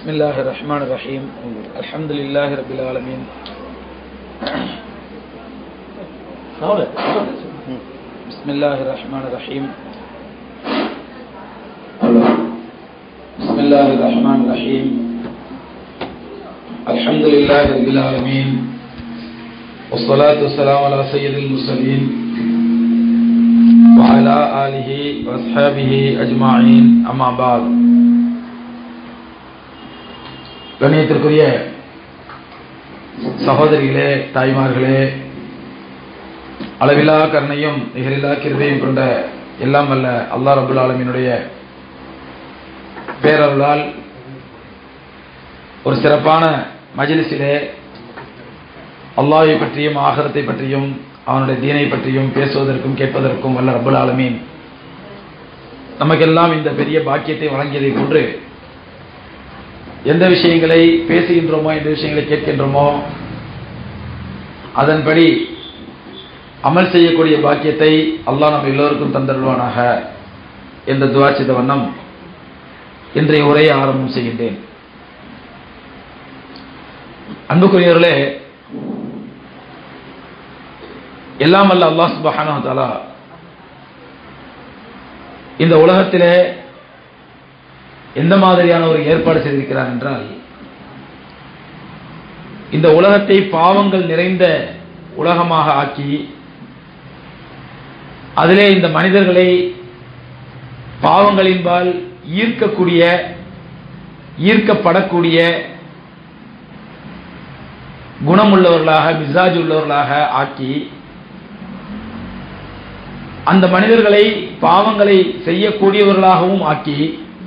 بسم الله الرحمن الرحيم الحمد لله رب العالمين بسم الله الرحمن الرحيم بسم الله الرحمن الرحيم الحمد لله رب العالمين والصلاة والسلام على سيد المرسلين وعلى آله وأصحابه أجمعين أما بعد கண்ணியத்திற்குரிய சகோதரிகளே தாய்மார்களே அளவிலா கருணையும் நிகரில்லா கிருபையும் கொண்ட எல்லாம் வல்ல அல்லா ரபுல் ஆலமினுடைய பேரருளால் ஒரு சிறப்பான மஜிலிஸிலே அல்லாஹை பற்றியும் ஆகரத்தை பற்றியும் அவனுடைய தீனை பற்றியும் பேசுவதற்கும் கேட்பதற்கும் வல்ல ரபுல் ஆலமீன் நமக்கெல்லாம் இந்த பெரிய பாக்கியத்தை வழங்கியதை போன்று எந்த விஷயங்களை பேசுகின்றோமோ எந்த விஷயங்களை கேட்கின்றோமோ அதன்படி அமல் செய்யக்கூடிய பாக்கியத்தை அல்லாஹ் நம்ம எல்லோருக்கும் தந்தருள்வானாக என்ற துவா செய்த வண்ணம் இன்றைய உரையை ஆரம்பம் செய்கின்றேன் அன்புக்குரியவர்களே எல்லாம் அல்ல அல்லாஹ் சுபஹானஹு தஆலா இந்த உலகத்திலே எந்த மாதிரியான ஒரு ஏற்பாடு செய்திருக்கிறார் என்றால் இந்த உலகத்தை பாவங்கள் நிறைந்த உலகமாக ஆக்கி அதிலே இந்த மனிதர்களை பாவங்களின்பால் ஈர்க்கக்கூடிய ஈர்க்கப்படக்கூடிய குணமுள்ளவர்களாக மிசாஜ் உள்ளவர்களாக ஆக்கி அந்த மனிதர்களை பாவங்களை செய்யக்கூடியவர்களாகவும் ஆக்கி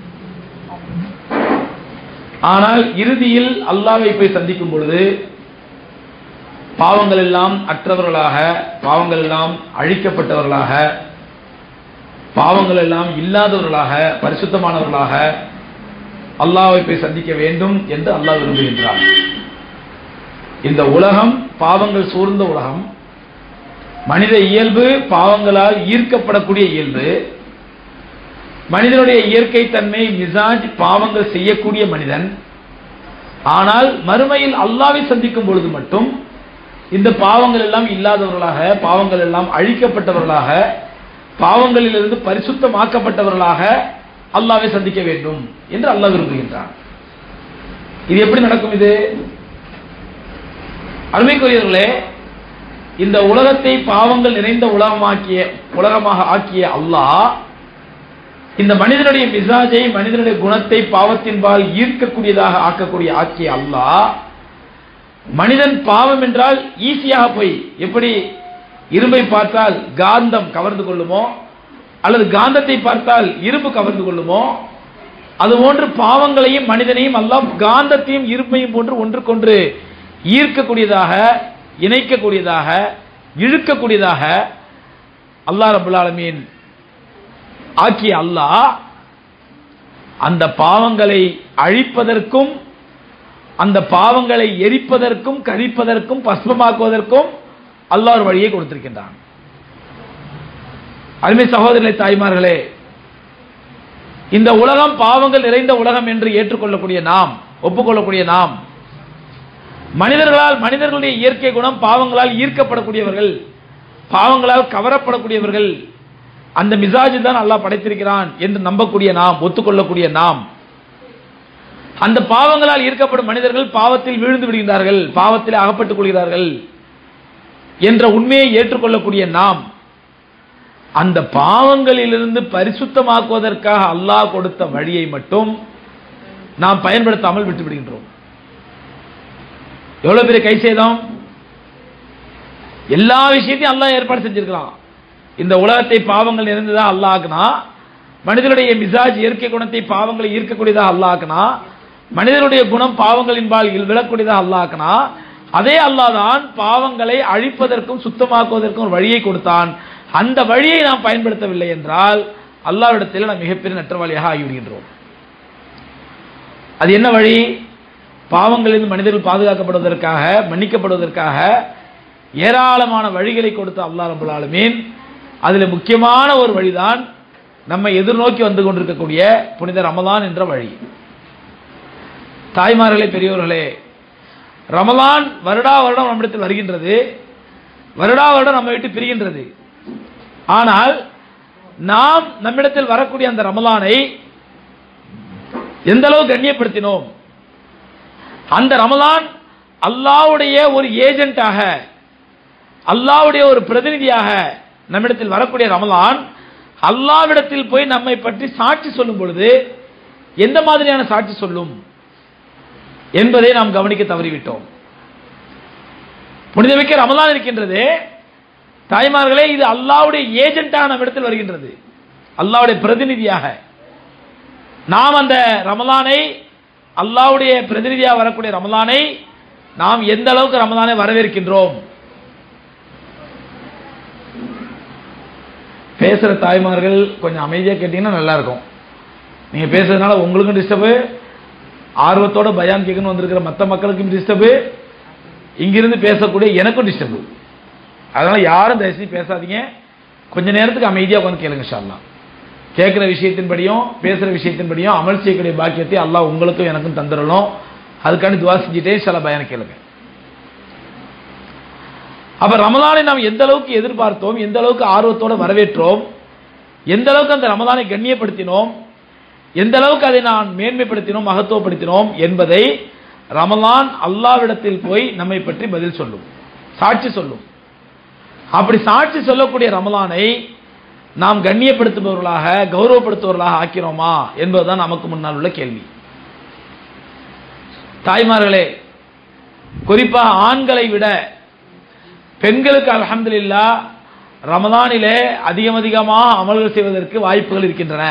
ஆனால் இறுதியில் அல்லாவை போய் சந்திக்கும் பொழுது பாவங்கள் எல்லாம் அற்றவர்களாக பாவங்கள் எல்லாம் அழிக்கப்பட்டவர்களாக பாவங்கள் எல்லாம் இல்லாதவர்களாக பரிசுத்தமானவர்களாக அல்லாவை போய் சந்திக்க வேண்டும் என்று அல்லாஹ் விரும்புகின்றார் இந்த உலகம் பாவங்கள் சூழ்ந்த உலகம் மனித இயல்பு பாவங்களால் ஈர்க்கப்படக்கூடிய இயல்பு மனிதனுடைய இயற்கை தன்மை மிசாஜ் பாவங்கள் செய்யக்கூடிய மனிதன் ஆனால் மறுமையில் அல்லாவை சந்திக்கும் பொழுது மட்டும் இந்த பாவங்கள் எல்லாம் இல்லாதவர்களாக பாவங்கள் எல்லாம் அழிக்கப்பட்டவர்களாக பாவங்களிலிருந்து பரிசுத்தமாக்கப்பட்டவர்களாக அல்லாவை சந்திக்க வேண்டும் என்று அல்லாஹ் விரும்புகின்றான் இது எப்படி நடக்கும் இது அருமைக்குரியவர்களே இந்த உலகத்தை பாவங்கள் நிறைந்த உலகமாக்கிய உலகமாக ஆக்கிய அல்லாஹ் இந்த மனிதனுடைய மிசாஜை மனிதனுடைய குணத்தை பாவத்தின்பால் ஈர்க்கக்கூடியதாக ஆக்கக்கூடிய ஆக்கிய அல்லாஹ் மனிதன் பாவம் என்றால் ஈஸியாக போய் எப்படி இரும்பை பார்த்தால் காந்தம் கவர்ந்து கொள்ளுமோ அல்லது காந்தத்தை பார்த்தால் இரும்பு கவர்ந்து கொள்ளுமோ அதுபோன்று பாவங்களையும் மனிதனையும் எல்லாம் காந்தத்தையும் இருப்பையும் போன்று ஒன்றுக்கொன்று ஈர்க்கக்கூடியதாக இணைக்கக்கூடியதாக இழுக்கக்கூடியதாக அல்லாஹ் ரபுல் ஆலமீன் ஆக்கிய அல்லாஹ் அந்த பாவங்களை அழிப்பதற்கும் அந்த பாவங்களை எரிப்பதற்கும் கழிப்பதற்கும் பஸ்மமாக்குவதற்கும் அல்லாஹ் ஒரு வழியை கொடுத்திருக்கின்றான் அருமை சகோதரர்களே தாய்மார்களே இந்த உலகம் பாவங்கள் நிறைந்த உலகம் என்று ஏற்றுக்கொள்ளக்கூடிய நாம் ஒப்புக்கொள்ளக்கூடிய நாம் மனிதர்களால் மனிதர்களுடைய இயற்கை குணம் பாவங்களால் ஈர்க்கப்படக்கூடியவர்கள் பாவங்களால் கவரப்படக்கூடியவர்கள் அந்த மிசாஜ் தான் அல்லாஹ் படைத்திருக்கிறான் என்று நம்பக்கூடிய நாம் ஒத்துக்கொள்ளக்கூடிய நாம் அந்த பாவங்களால் ஈர்க்கப்படும் மனிதர்கள் பாவத்தில் விழுந்து விடுகின்றார்கள் பாவத்தில் அகப்பட்டுக் கொள்கிறார்கள் என்ற உண்மையை ஏற்றுக்கொள்ளக்கூடிய நாம் அந்த பாவங்களிலிருந்து பரிசுத்தமாக்குவதற்காக அல்லாஹ் கொடுத்த வழியை மட்டும் நாம் பயன்படுத்தாமல் விட்டு விடுகின்றோம் எவ்வளவு பெரிய கை செய்தோம் எல்லா விஷயத்தையும் அல்லாஹ் ஏற்பாடு செஞ்சிருக்கலாம் இந்த உலகத்தை பாவங்கள் நிறைந்ததா அல்லாஹ்னா மனிதனுடைய மிசாஜ் இயற்கை குணத்தை பாவங்களை ஈர்க்கக்கூடியதா அல்லாஹ்னா மனிதனுடைய குணம் பாவங்களின்பால் விழக்கூடியதா அல்லாஹ்னா அதே அல்லாஹ் தான் பாவங்களை அழிப்பதற்கும் சுத்தமாக்குவதற்கும் ஒரு வழியை கொடுத்தான் அந்த வழியை நாம் பயன்படுத்தவில்லை என்றால் அல்லாவிடத்தில் நாம் மிகப்பெரிய நற்றவாளியாக ஆகிவிடுகின்றோம் அது என்ன வழி பாவங்களிலிருந்து மனிதர்கள் பாதுகாக்கப்படுவதற்காக மன்னிக்கப்படுவதற்காக ஏராளமான வழிகளை கொடுத்த அல்லா ரபுல் ஆலமீன் அதில் முக்கியமான ஒரு வழிதான் நம்மை எதிர்நோக்கி வந்து கொண்டிருக்கக்கூடிய புனித ரமதான் என்ற வழி தாய்மார்களே பெரியவர்களே ரமலான் வருடா வருடம் நம்மிடத்தில் வருகின்றது வருடா வருடம் நம்ம விட்டு பிரிகின்றது ஆனால் நாம் நம்மிடத்தில் வரக்கூடிய அந்த ரமலானை எந்த அளவு கண்ணியப்படுத்தினோம் அந்த ரமலான் அல்லாவுடைய ஒரு ஏஜென்ட்டாக அல்லாவுடைய ஒரு பிரதிநிதியாக நம்மிடத்தில் வரக்கூடிய ரமலான் அல்லாவிடத்தில் போய் நம்மை பற்றி சாட்சி சொல்லும் பொழுது எந்த மாதிரியான சாட்சி சொல்லும் என்பதை நாம் கவனிக்க தவறிவிட்டோம் புனிதமிக்க ரமலான் இருக்கின்றது தாய்மார்களே இது அல்லாவுடைய ஏஜென்ட்டாக நம்மிடத்தில் வருகின்றது அல்லாவுடைய பிரதிநிதியாக நாம் அந்த ரமலானை அல்லாவுடைய பிரதிநிதியாக வரக்கூடிய ரமலானை நாம் எந்த அளவுக்கு ரமலானை வரவேற்கின்றோம் பேசுற தாய்மார்கள் கொஞ்சம் அமைதியா கேட்டீங்கன்னா நல்லா இருக்கும் நீங்க பேசுறதுனால உங்களுக்கும் டிஸ்டர்பு ஆர்வத்தோட பயான் கேட்கணும் வந்திருக்கிற மற்ற மக்களுக்கும் டிஸ்டர்பு இங்கிருந்து பேசக்கூடிய எனக்கும் டிஸ்டர்பு அதனால யாரும் தயவுசெய்து பேசாதீங்க கொஞ்ச நேரத்துக்கு அமைதியா உட்காந்து கேளுங்க ஷால்லா கேட்கிற விஷயத்தின்படியும் பேசுற விஷயத்தின்படியும் அமல் செய்யக்கூடிய பாக்கியத்தை அல்லாஹ் உங்களுக்கும் எனக்கும் தந்துடணும் அதுக்காண்டி துவா செஞ்சுட்டே சில பயான கேளுங்க அப்ப ரமலானை நாம் எந்த அளவுக்கு எதிர்பார்த்தோம் எந்த அளவுக்கு ஆர்வத்தோட வரவேற்றோம் எந்த அளவுக்கு அந்த ரமலானை கண்ணியப்படுத்தினோம் எந்த அளவுக்கு அதை நான் மேன்மைப்படுத்தினோம் மகத்துவப்படுத்தினோம் என்பதை ரமலான் அல்லாவிடத்தில் போய் நம்மை பற்றி பதில் சொல்லும் சாட்சி சொல்லும் அப்படி சாட்சி சொல்லக்கூடிய ரமலானை நாம் கண்ணியப்படுத்துபவர்களாக கௌரவப்படுத்துபவர்களாக ஆக்கிறோமா என்பதுதான் நமக்கு முன்னால் உள்ள கேள்வி தாய்மார்களே குறிப்பா ஆண்களை விட பெண்களுக்கு அல்ஹம்துலில்லா ரமலானிலே அதிகம் அதிகமாக அமல்கள் செய்வதற்கு வாய்ப்புகள் இருக்கின்றன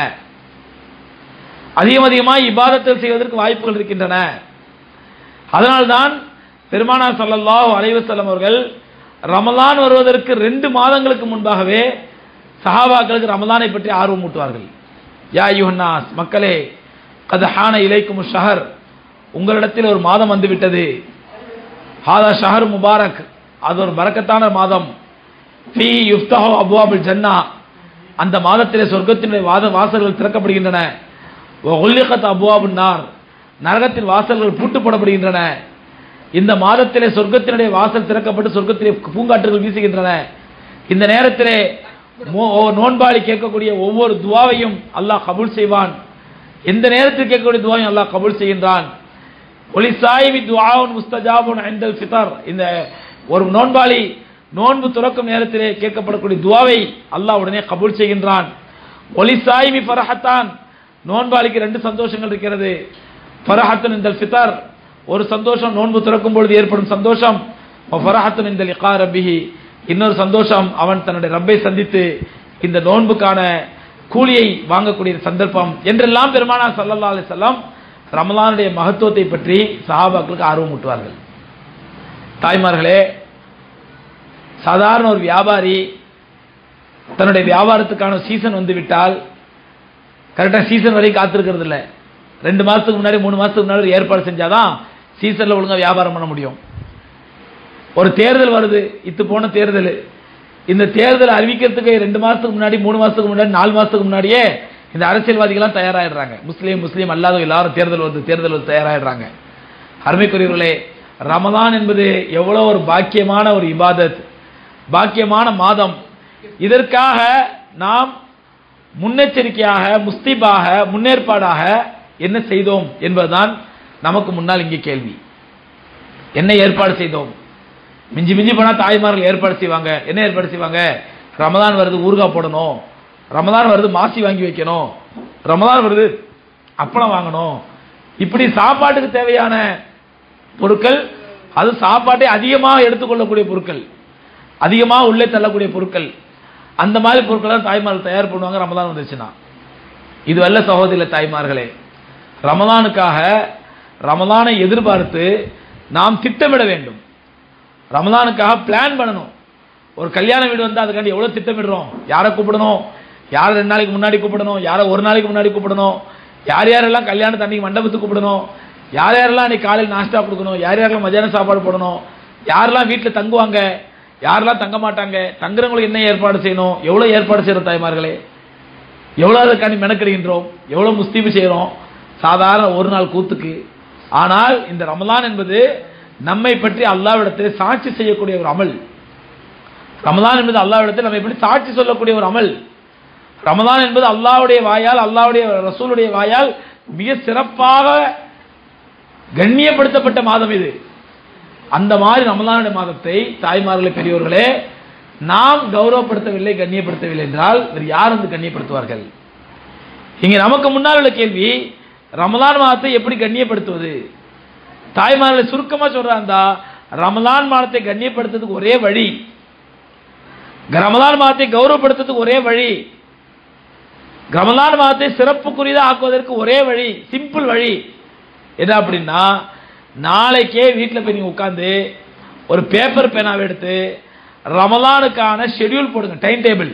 அதிகம் அதிகமாக இபாதத்தில் செய்வதற்கு வாய்ப்புகள் இருக்கின்றன அதனால்தான் பெருமானார் ஸல்லல்லாஹு அலைஹி வஸல்லம் அவர்கள் ரமலான் வருவதற்கு ரெண்டு மாதங்களுக்கு முன்பாகவே சஹாபாக்களுக்கு ரமலானை பற்றி ஆர்வம் ஊட்டுவார்கள் யா யுஹன்னாஸ் மக்களே கது ஹான இலைக்கும் ஷஹர் உங்களிடத்தில் ஒரு மாதம் வந்துவிட்டது ஹாதா ஷஹர் முபாரக் அது ஒரு பரக்கத்தான மாதம் ஃபீ யுஃப்தஹு அப்வாபுல் ஜன்னா அந்த மாதத்திலே சொர்க்கத்தினுடைய வாத வாசல்கள் திறக்கப்படுகின்றன ஒல்லிகத் அபுவாபுன் நார் நரகத்தின் வாசல்கள் பூட்டுப்படப்படுகின்றன இந்த மாதத்திலே சொர்க்கத்தினுடைய வாசல் திறக்கப்பட்டு சொர்க்கத்திலே பூங்காற்றுகள் வீசுகின்றன இந்த நேரத்திலே மோ- ஓ- நோன்பாளி கேட்கக்கூடிய ஒவ்வொரு துவாவையும் அல்லாஹ் கபூல் செய்வான் எந்த நேரத்தில் கேட்கக்கூடிய துவாவையும் அல்லாஹ் கபூல் செய்கின்றான் ஒலி சாயிமி துவாவுன் முஸ்தஜாபுன் ஐந்தல் ஃபிதர் இந்த ஒரு நோன்பாளி நோன்பு துறக்கும் நேரத்திலே கேட்கப்படக்கூடிய துவாவை அல்லாஹ் உடனே கபூல் செய்கின்றான் ஒலி சாயிமி ஃபரஹத்தான் நோன்பாளிக்கு ரெண்டு சந்தோஷங்கள் இருக்கிறது ஃபரஹத்துன் இந்த ஃபிதர் ஒரு சந்தோஷம் நோன்பு திறக்கும் பொழுது ஏற்படும் சந்தோஷம் ஃபரஹத்துன் இந்த லிகா ரப்பிஹி இன்னொரு சந்தோஷம் அவன் தன்னுடைய ரப்பை சந்தித்து இந்த நோன்புக்கான கூலியை வாங்கக்கூடிய சந்தர்ப்பம் என்றெல்லாம் பெருமானார் ஸல்லல்லாஹு அலைஹி வஸல்லம் ரமலானுடைய மகத்துவத்தை பற்றி சஹாபாக்களுக்கு ஆர்வம் ஊட்டுவார்கள் தாய்மார்களே சாதாரண ஒரு வியாபாரி தன்னுடைய வியாபாரத்துக்கான சீசன் வந்து விட்டால் கரெக்டாக சீசன் வரைக்கும் காத்திருக்கிறது இல்லை ரெண்டு மாசத்துக்கு முன்னாடி மூணு மாசத்துக்கு முன்னாடி ஒரு ஏற்பாடு செஞ்சாதான் சீசன்ல ஒழுங்கா வியாபாரம் பண்ண முடியும் ஒரு தேர்தல் வருது இத்து போன தேர்தல் இந்த தேர்தல் அறிவிக்கிறதுக்கு ரெண்டு மாசத்துக்கு முன்னாடி மூணு மாசத்துக்கு முன்னாடி நாலு மாசத்துக்கு முன்னாடியே இந்த அரசியல்வாதிகள்லாம் தயாராகிடுறாங்க முஸ்லீம் முஸ்லீம் அல்லாத எல்லாரும் தேர்தல் வந்து தேர்தல் வந்து தயாராகிடுறாங்க அருமைக்குரியவர்களே ரமதான் என்பது எவ்வளவு ஒரு பாக்கியமான ஒரு இபாதத் பாக்கியமான மாதம் இதற்காக நாம் முன்னெச்சரிக்கையாக முஸ்திபாக முன்னேற்பாடாக என்ன செய்தோம் என்பதுதான் நமக்கு முன்னால் இங்கே கேள்வி என்ன ஏற்பாடு செய்தோம் மிஞ்சி மிஞ்சி போனா தாய்மார்கள் ஏற்பாடு செய்வாங்க என்ன ஏற்பாடு செய்வாங்க ரமதான் வருது ஊறுகாய் போடணும் ரமதான் வருது மாசி வாங்கி வைக்கணும் ரமதான் வருது அப்பளம் வாங்கணும் இப்படி சாப்பாட்டுக்கு தேவையான பொருட்கள் அது சாப்பாட்டை அதிகமாக எடுத்துக்கொள்ளக்கூடிய பொருட்கள் அதிகமாக உள்ளே தள்ளக்கூடிய பொருட்கள் அந்த மாதிரி பொருட்களை தாய்மார்கள் தயார் பண்ணுவாங்க ரமதான் வந்துச்சுன்னா இது வல்ல சகோதரி தாய்மார்களே ரமலானுக்காக ரமலானை எதிர்பார்த்து நாம் திட்டமிட வேண்டும் ரமலானுக்காக பிளான் பண்ணணும் ஒரு கல்யாண வீடு வந்தா அதுக்காண்டி எவ்வளவு திட்டமிடுறோம் யாரை கூப்பிடணும் யாரை ரெண்டு நாளைக்கு முன்னாடி கூப்பிடணும் யாரை ஒரு நாளைக்கு முன்னாடி கூப்பிடணும் யார் யாரெல்லாம் கல்யாணத்து அன்னைக்கு மண்டபத்துக்கு கூப்பிடணும் யார் யாரெல்லாம் அன்னைக்கு காலையில் நாஸ்டா கொடுக்கணும் யார் யாரெல்லாம் மத்தியானம் சாப்பாடு போடணும் யாரெல்லாம் வீட்டில் தங்குவாங்க யாரெல்லாம் தங்க மாட்டாங்க தங்குறவங்களுக்கு என்ன ஏற்பாடு செய்யணும் எவ்வளவு ஏற்பாடு செய்யறோம் தாய்மார்களே எவ்வளவு அதுக்காண்டி மெனக்கெடுகின்றோம் எவ்வளவு முஸ்தீபு செய்கிறோம் சாதாரண ஒரு நாள் கூத்துக்கு ஆனால் இந்த ரமலான் என்பது நம்மை பற்றி அல்லாவிடத்தில் சாட்சி செய்யக்கூடிய ஒரு அமல் ரமலான் என்பது அல்லாவிடத்தில் நம்மை பற்றி சாட்சி சொல்லக்கூடிய ஒரு அமல் ரமலான் என்பது அல்லாஹ்வுடைய வாயால் அல்லாஹ்வுடைய ரசூலுடைய வாயால் மிக சிறப்பாக கண்ணியப்படுத்தப்பட்ட மாதம் இது அந்த மாதிரி ரமலானுடைய மாதத்தை தாய்மார்களே பெரியோர்களே நாம் கௌரவப்படுத்தவில்லை கண்ணியப்படுத்தவில்லை என்றால் வேறு யார் வந்து கண்ணியப்படுத்துவார்கள் இங்க நமக்கு முன்னால் உள்ள கேள்வி ரமலான் மாதத்தை எப்படி கண்ணியப்படுத்துவது தாய்மார்களை சுருக்கமா சொல்றாந்தா ரமலான் மாதத்தை கண்ணியப்படுத்துறதுக்கு ஒரே வழி ரமலான் மாதத்தை கௌரவப்படுத்துறதுக்கு ஒரே வழி ரமலான் மாதத்தை சிறப்புக்குரியதா ஆக்குவதற்கு ஒரே வழி சிம்பிள் வழி என்ன அப்படின்னா நாளைக்கே வீட்டில் போய் நீங்க உட்காந்து ஒரு பேப்பர் பேனாவை எடுத்து ரமலானுக்கான ஷெட்யூல் போடுங்க டைம் டேபிள்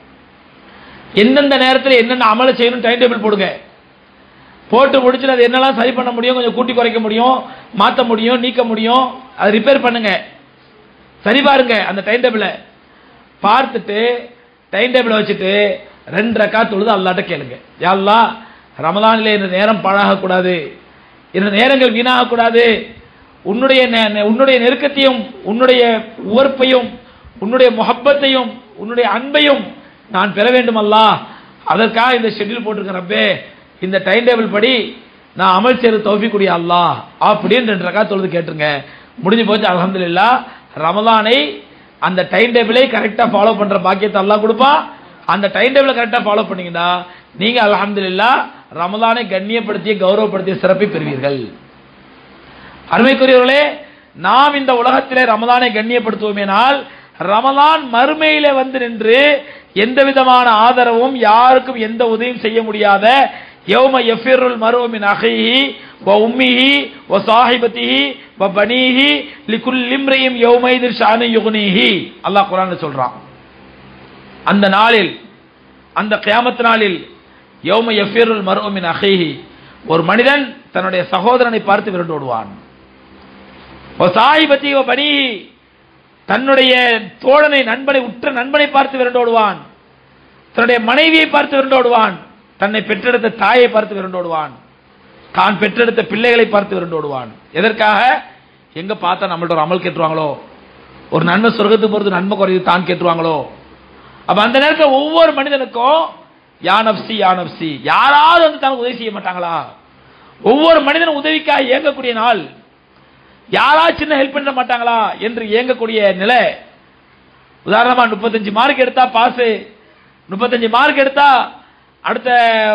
எந்தெந்த நேரத்தில் என்னென்ன அமலை செய்யணும் டைம் டேபிள் போடுங்க போட்டு முடிச்சுட்டு அது என்னெல்லாம் சரி பண்ண முடியும் கொஞ்சம் கூட்டி குறைக்க முடியும் மாற்ற முடியும் நீக்க முடியும் அதை ரிப்பேர் பண்ணுங்க சரி பாருங்க அந்த டைம் டேபிளை பார்த்துட்டு டைம் டேபிளை வச்சுட்டு ரெண்டு ரக்கா தொழுது அல்லாட்ட கேளுங்க யாழ்லா ரமலானிலே இந்த நேரம் பாழாகக்கூடாது இந்த நேரங்கள் வீணாகக்கூடாது உன்னுடைய நெ- நெ- உன்னுடைய நெருக்கத்தையும் உன்னுடைய உவர்ப்பையும் உன்னுடைய முகப்பத்தையும் உன்னுடைய அன்பையும் நான் பெற வேண்டும் அல்லா அதற்காக இந்த ஷெட்யூல் போட்டிருக்கேன் ரப்பே இந்த டைம் டேபிள் படி நான் அமல் செய்து தௌஃபிக்குரிய அல்லாஹ் அப்படின்னு ரெண்டு ரக்கா தொழுது கேட்டுருங்க முடிஞ்சு போச்சு அல்ஹம்துலில்லாஹ் ரமலானை அந்த டைம் டேபிளை கரெக்டாக ஃபாலோ பண்ற பாக்கியத்தை அல்லாஹ் கொடுப்பான் அந்த டைம் டேபிளை கரெக்டாக ஃபாலோ பண்ணீங்கன்னா நீங்க அல்ஹம்துலில்லாஹ் ரமலானை கண்ணியப்படுத்திய கௌரவப்படுத்திய சிறப்பை பெறுவீர்கள் அருமைக்குரியவர்களே நாம் இந்த உலகத்திலே ரமலானை கண்ணியப்படுத்துவோமேனால் ரமலான் மறுமையிலே வந்து நின்று எந்த விதமான ஆதரவும் யாருக்கும் எந்த உதவியும் செய்ய முடியாத யௌம யஃபிருல் மர்உ மின் அஹீஹி வ உம்மிஹி வ சாஹிபத்திஹி வ பனீஹி லிகுல்லி இம்ரியின் யௌமைதின் ஷானு யுக்னிஹி அல்லாஹ் குர்ஆன்ல சொல்றான் அந்த நாளில் அந்த கியாமத் நாளில் யௌம யஃபிருல் மர்உ மின் அஹீஹி ஒரு மனிதன் தன்னுடைய சகோதரனை பார்த்து விரண்டோடுவான் சாஹிபத்தி பனி தன்னுடைய தோழனை நண்பனை உற்ற நண்பனை பார்த்து விரண்டோடுவான் தன்னுடைய மனைவியை பார்த்து விரண்டோடுவான் தன்னை பெற்றெடுத்த தாயை பார்த்து விரண்டோடுவான் தான் பெற்றெடுத்த பிள்ளைகளை பார்த்து விரண்டோடுவான் எதற்காக எங்க பார்த்தா நம்மள்ட்ட ஒரு அமல் கேட்டுருவாங்களோ ஒரு நன்மை சொர்க்கத்துக்கு போறது நன்மை குறையுது தான் கேட்டுருவாங்களோ அப்ப அந்த நேரத்தில் ஒவ்வொரு மனிதனுக்கும் யானப்சி யானப்சி யாராவது வந்து தனக்கு உதவி செய்ய மாட்டாங்களா ஒவ்வொரு மனிதனும் உதவிக்காக இயங்கக்கூடிய நாள் யாராவது சின்ன ஹெல்ப் பண்ண மாட்டாங்களா என்று இயங்கக்கூடிய நிலை உதாரணமா முப்பத்தஞ்சு மார்க் எடுத்தா பாஸ் முப்பத்தஞ்சு மார்க் எடுத்தா அடுத்த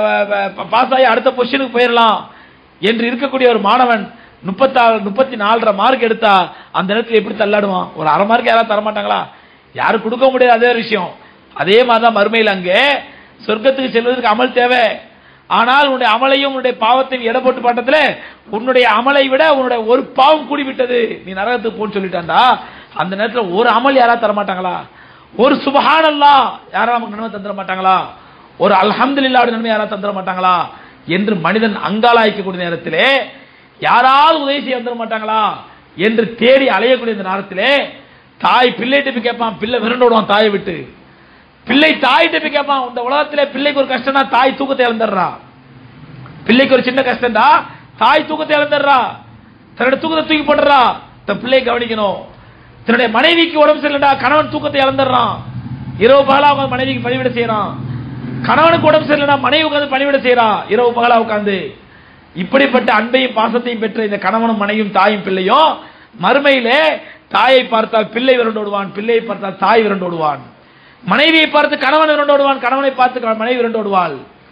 பாஸ் ஆகி அடுத்த பொசிஷனுக்கு போயிடலாம் என்று இருக்கக்கூடிய ஒரு மாணவன் முப்பத்தாறு முப்பத்தி நாலரை மார்க் எடுத்தா அந்த நேரத்தில் எப்படி தள்ளாடுவான் ஒரு அரை மார்க் யாராவது தர மாட்டாங்களா யாரும் கொடுக்க முடியாது அதே விஷயம் அதே மாதிரி தான் மறுமையில் அங்கே சொர்க்கத்துக்கு செல்வதற்கு அமல் தேவை ஆனால் உன்னுடைய அமலையும் உன்னுடைய பாவத்தையும் எடை போட்டு பாட்டத்தில் உன்னுடைய அமலை விட உன்னுடைய ஒரு பாவம் கூடிவிட்டது நீ நரகத்துக்கு போன்னு சொல்லிட்டான்டா அந்த நேரத்தில் ஒரு அமல் யாராவது தர மாட்டாங்களா ஒரு சுபஹானல்லா யாராவது நமக்கு நன்மை தந்துட மாட்டாங்களா ஒரு அல்ஹம்துலில்லாஹ் நன்மை யாராவது தந்துட மாட்டாங்களா என்று மனிதன் அங்காளாய்க்கக்கூடிய நேரத்திலே யாராவது உதவி செய்ய வந்துட மாட்டாங்களா என்று தேடி அலையக்கூடிய இந்த நேரத்திலே தாய் பிள்ளைகிட்ட போய் கேட்பான் பிள்ளை விரண்டோடுவான் தாயை விட்டு பிள்ளை தாயிட்ட போய் கேட்பான் இந்த உலகத்திலே பிள்ளைக்கு ஒரு கஷ்டம்னா தாய் தூக்கத்தை இழந்துடுறா பிள்ளைக்கு ஒரு சின்ன கஷ்டம்டா தாய் தூக்கத்தை இழந்துடுறா தன்னுடைய தூக்கத்தை தூக்கி போட்டுறா தன் பிள்ளையை கவனிக்கணும் தன்னுடைய மனைவிக்கு உடம்பு சரியில்லடா கணவன் தூக்கத்தை இழந்துடுறான் இரவு பகலா உட்காந்து மனைவிக்கு பணிவிட செய்யறான் கணவனுக்கு உடம்பு சரியில்லடா மனைவி உட்காந்து பணிவிட செய்யறா இரவு பகலா உட்காந்து இப்படிப்பட்ட அன்பையும் பாசத்தையும் பெற்ற இந்த கணவனும் மனைவியும் தாயும் பிள்ளையும் மறுமையிலே தாயை பார்த்தால் பிள்ளை விரண்டோடுவான் பிள்ளையை பார்த்தால் தாய் விரண்டோடுவான் மனைவியை பார்த்து கணவன் விரண்டோடுவான் கணவனை பார்த்து க- மனைவி விரண்டோடுவாள்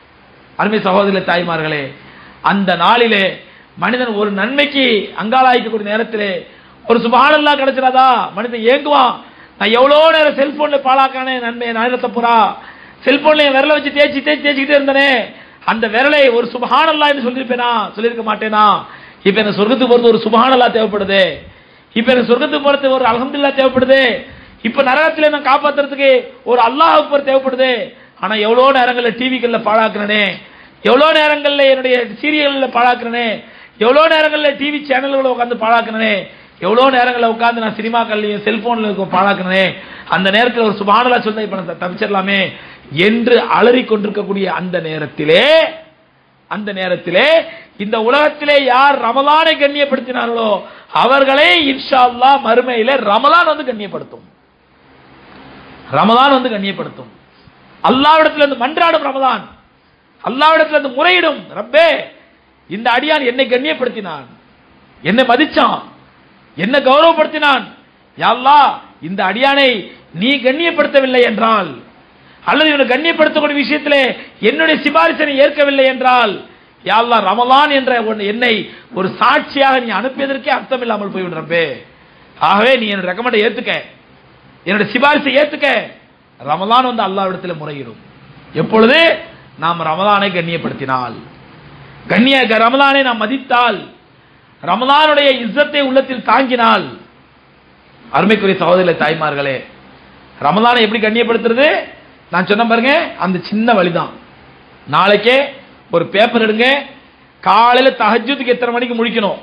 அருமை சகோதர தாய்மார்களே அந்த நாளிலே மனிதன் ஒரு நன்மைக்கு அங்காளாய்க்கக்கூடிய நேரத்திலே ஒரு சுபஹானல்லா கிடைச்சிடாதா மனிதன் ஏங்குவான் நான் எவ்வளோ நேரம் செல்போன்ல பாழாக்கானே நன்மை நாயிரத்த புறா செல்போன்ல என் விரலை வச்சு தேய்ச்சி தேய்ச்சி தேய்ச்சிக்கிட்டே இருந்தனே அந்த விரலை ஒரு சுபஹானல்லா என்று சொல்லியிருப்பேனா சொல்லியிருக்க மாட்டேனா இப்ப எனக்கு சொர்க்கத்துக்கு போறது ஒரு சுபஹானல்லா தேவைப்படுது இப்ப எனக்கு சொர்க்கத்துக்கு போறது ஒரு அல்ஹம்துலில்லாஹ் தேவைப்படுது இப்ப நரகத்திலே நான் காப்பாத்துறதுக்கு ஒரு அல்லாஹ் அக்பர் தேவைப்படுது ஆனா எவ்வளவு நேரங்கள்ல டிவிகள்ல பாழாக்குறனே எவ்வளவு நேரங்கள்ல என்னுடைய சீரியல்ல பாழாக்குறனே எவ்வளவு நேரங்கள்ல டிவி சேனல்களை உட்காந்து பாழாக்குறனே எவ்வளவு நேரங்கள்ல உட்காந்து நான் சினிமாக்கள்லயும் செல்போன்ல பாழாக்குறனே அந்த நேரத்தில் ஒரு சுபானலா சொல்ல இப்ப நான் தப்பிச்சிடலாமே என்று அலறி கொண்டிருக்கக்கூடிய அந்த நேரத்திலே அந்த நேரத்திலே இந்த உலகத்திலே யார் ரமலானை கண்ணியப்படுத்தினார்களோ அவர்களை இன்ஷா அல்லாஹ் மறுமையில ரமலான் வந்து கண்ணியப்படுத்தும் ரமலான் வந்து கண்ணியப்படுத்தும் அல்லாவிடத்தில் இருந்து மன்றாடும் ரமலான் அல்லாவிடத்தில் இருந்து முறையிடும் ரப்பே இந்த அடியான் என்னை கண்ணியப்படுத்தினான் என்னை மதிச்சான் என்ன கௌரவப்படுத்தினான் யா அல்லாஹ் இந்த அடியானை நீ கண்ணியப்படுத்தவில்லை என்றால் அல்லது இவனை கண்ணியப்படுத்தக்கூடிய விஷயத்திலே என்னுடைய சிபாரிசனை ஏற்கவில்லை என்றால் யா அல்லாஹ் ரமலான் என்ற ஒன்று என்னை ஒரு சாட்சியாக நீ அனுப்பியதற்கே அர்த்தம் இல்லாமல் போய்விடுறப்பே ஆகவே நீ என்னோட ரெக்கமெண்டை ஏத்துக்க என்னோட சிபாரிசை ஏத்துக்க ரமலான் வந்து அல்லாவிடத்தில் முறையிடும் எப்பொழுது நாம் ரமலானை கண்ணியப்படுத்தினால் கண்ணிய ரமலானை நாம் மதித்தால் ரமலானுடைய இஸ்ஸத்தை உள்ளத்தில் தாங்கினால் அருமைக்குரிய சகோதர தாய்மார்களே ரமலானை எப்படி கண்ணியப்படுத்துறது நான் சொன்ன பாருங்க அந்த சின்ன வழிதான் நாளைக்கே ஒரு பேப்பர் எடுங்க காலையில தஹஜ்ஜுதுக்கு எத்தனை மணிக்கு முழிக்கணும்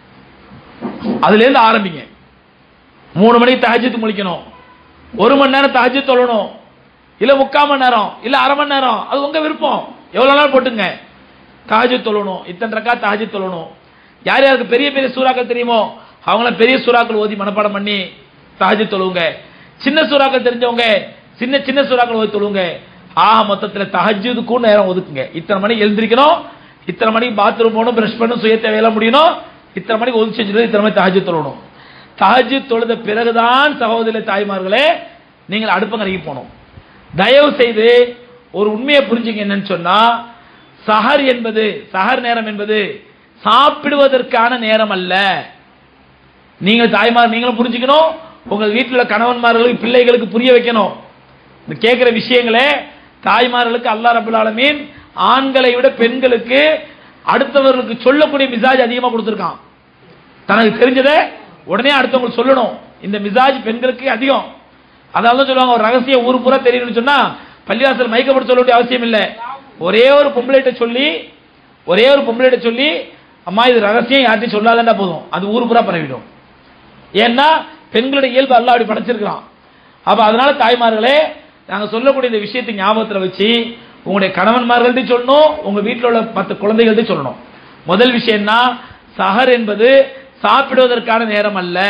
அதுல இருந்து ஆரம்பிங்க மூணு மணிக்கு தஹஜ்ஜுக்கு முழிக்கணும் ஒரு மணி நேரம் தஹஜ்ஜு தொழணும் இல்ல முக்கால் மணி நேரம் இல்ல அரை மணி நேரம் அது உங்க விருப்பம் எவ்வளவு நாள் போட்டுங்க தஹஜ்ஜு தொழணும் இத்தனை ரக்கா தஹஜ்ஜு தொழணும் யார் யாருக்கு பெரிய பெரிய சூறாக்கள் தெரியுமோ அவங்கள பெரிய சூறாக்கள் ஓதி மனப்பாடம் பண்ணி தஹஜ்ஜு தொழுவுங்க சின்ன சூறாக்கள் தெரிஞ்சவங்க சின்ன சின்ன சூறாக்கள் ஓதி தொழுவுங்க ஆக மொத்தத்துல தஹஜ்ஜுதுக்கும் நேரம் ஒதுக்குங்க இத்தனை மணிக்கு எழுந்திரிக்கணும் இத்தனை மணிக்கு பாத்ரூம் போகணும் பிரஷ் பண்ணணும் சுய தேவையெல்லாம் முடியணும் இத்தனை மணிக்கு ஒதுக்கி செஞ்சுட்டு இத்தனை மணிக்கு தஹஜ்ஜு தொழணும் தஹஜ்ஜு தொழுத பிறகுதான் சகோதர தாய்மார்களே நீங்கள் அடுப்பங்கரைக்கு போகணும் தயவு செய்து ஒரு உண்மையை புரிஞ்சுங்க என்னன்னு சொன்னா சஹர் என்பது சஹர் நேரம் என்பது சாப்பிடுவதற்கான நேரம் அல்ல நீங்கள் தாய்மார் நீங்களும் புரிஞ்சுக்கணும் உங்கள் வீட்டில் உள்ள கணவன்மார்களுக்கு பிள்ளைகளுக்கு புரிய வைக்கணும் இந்த கேட்கிற விஷயங்களே தாய்மார்களுக்கு அல்லாஹ் ரபுல் ஆலமீன் ஆண்களை விட பெண்களுக்கு அடுத்தவர்களுக்கு சொல்லக்கூடிய மிசாஜ் அதிகமாக கொடுத்துருக்கான் தனக்கு தெரிஞ்சதை உடனே அடுத்தவங்களுக்கு சொல்லணும் இந்த மிசாஜ் பெண்களுக்கு அதிகம் அதனால தான் சொல்லுவாங்க ஒரு ரகசியம் ஊர் பூரா தெரியணும்னு சொன்னா பள்ளிவாசல் மைக்கப்பட்டு சொல்ல வேண்டிய அவசியம் இல்லை ஒரே ஒரு பொம்பளைகிட்ட சொல்லி ஒரே ஒரு பொம்பளைகிட்ட சொல்லி அம்மா இது ரகசியம் யார்ட்டையும் சொல்லாதண்டா போதும் அது ஊர் பூரா பரவிடும் ஏன்னா பெண்களுடைய இயல்பு அல்லாஹ் அப்படி படைச்சிருக்கிறான் அப்ப அதனால தாய்மார்களே நாங்க சொல்லக்கூடிய இந்த விஷயத்தை ஞாபகத்துல வச்சு உங்களுடைய கணவன்மார்கள்ட்ட சொல்லணும் உங்க வீட்டில் உள்ள பத்து குழந்தைகள்ட்ட சொல்லணும் முதல் விஷயம்னா சஹர் என்பது சாப்பிடுவதற்கான நேரம் அல்ல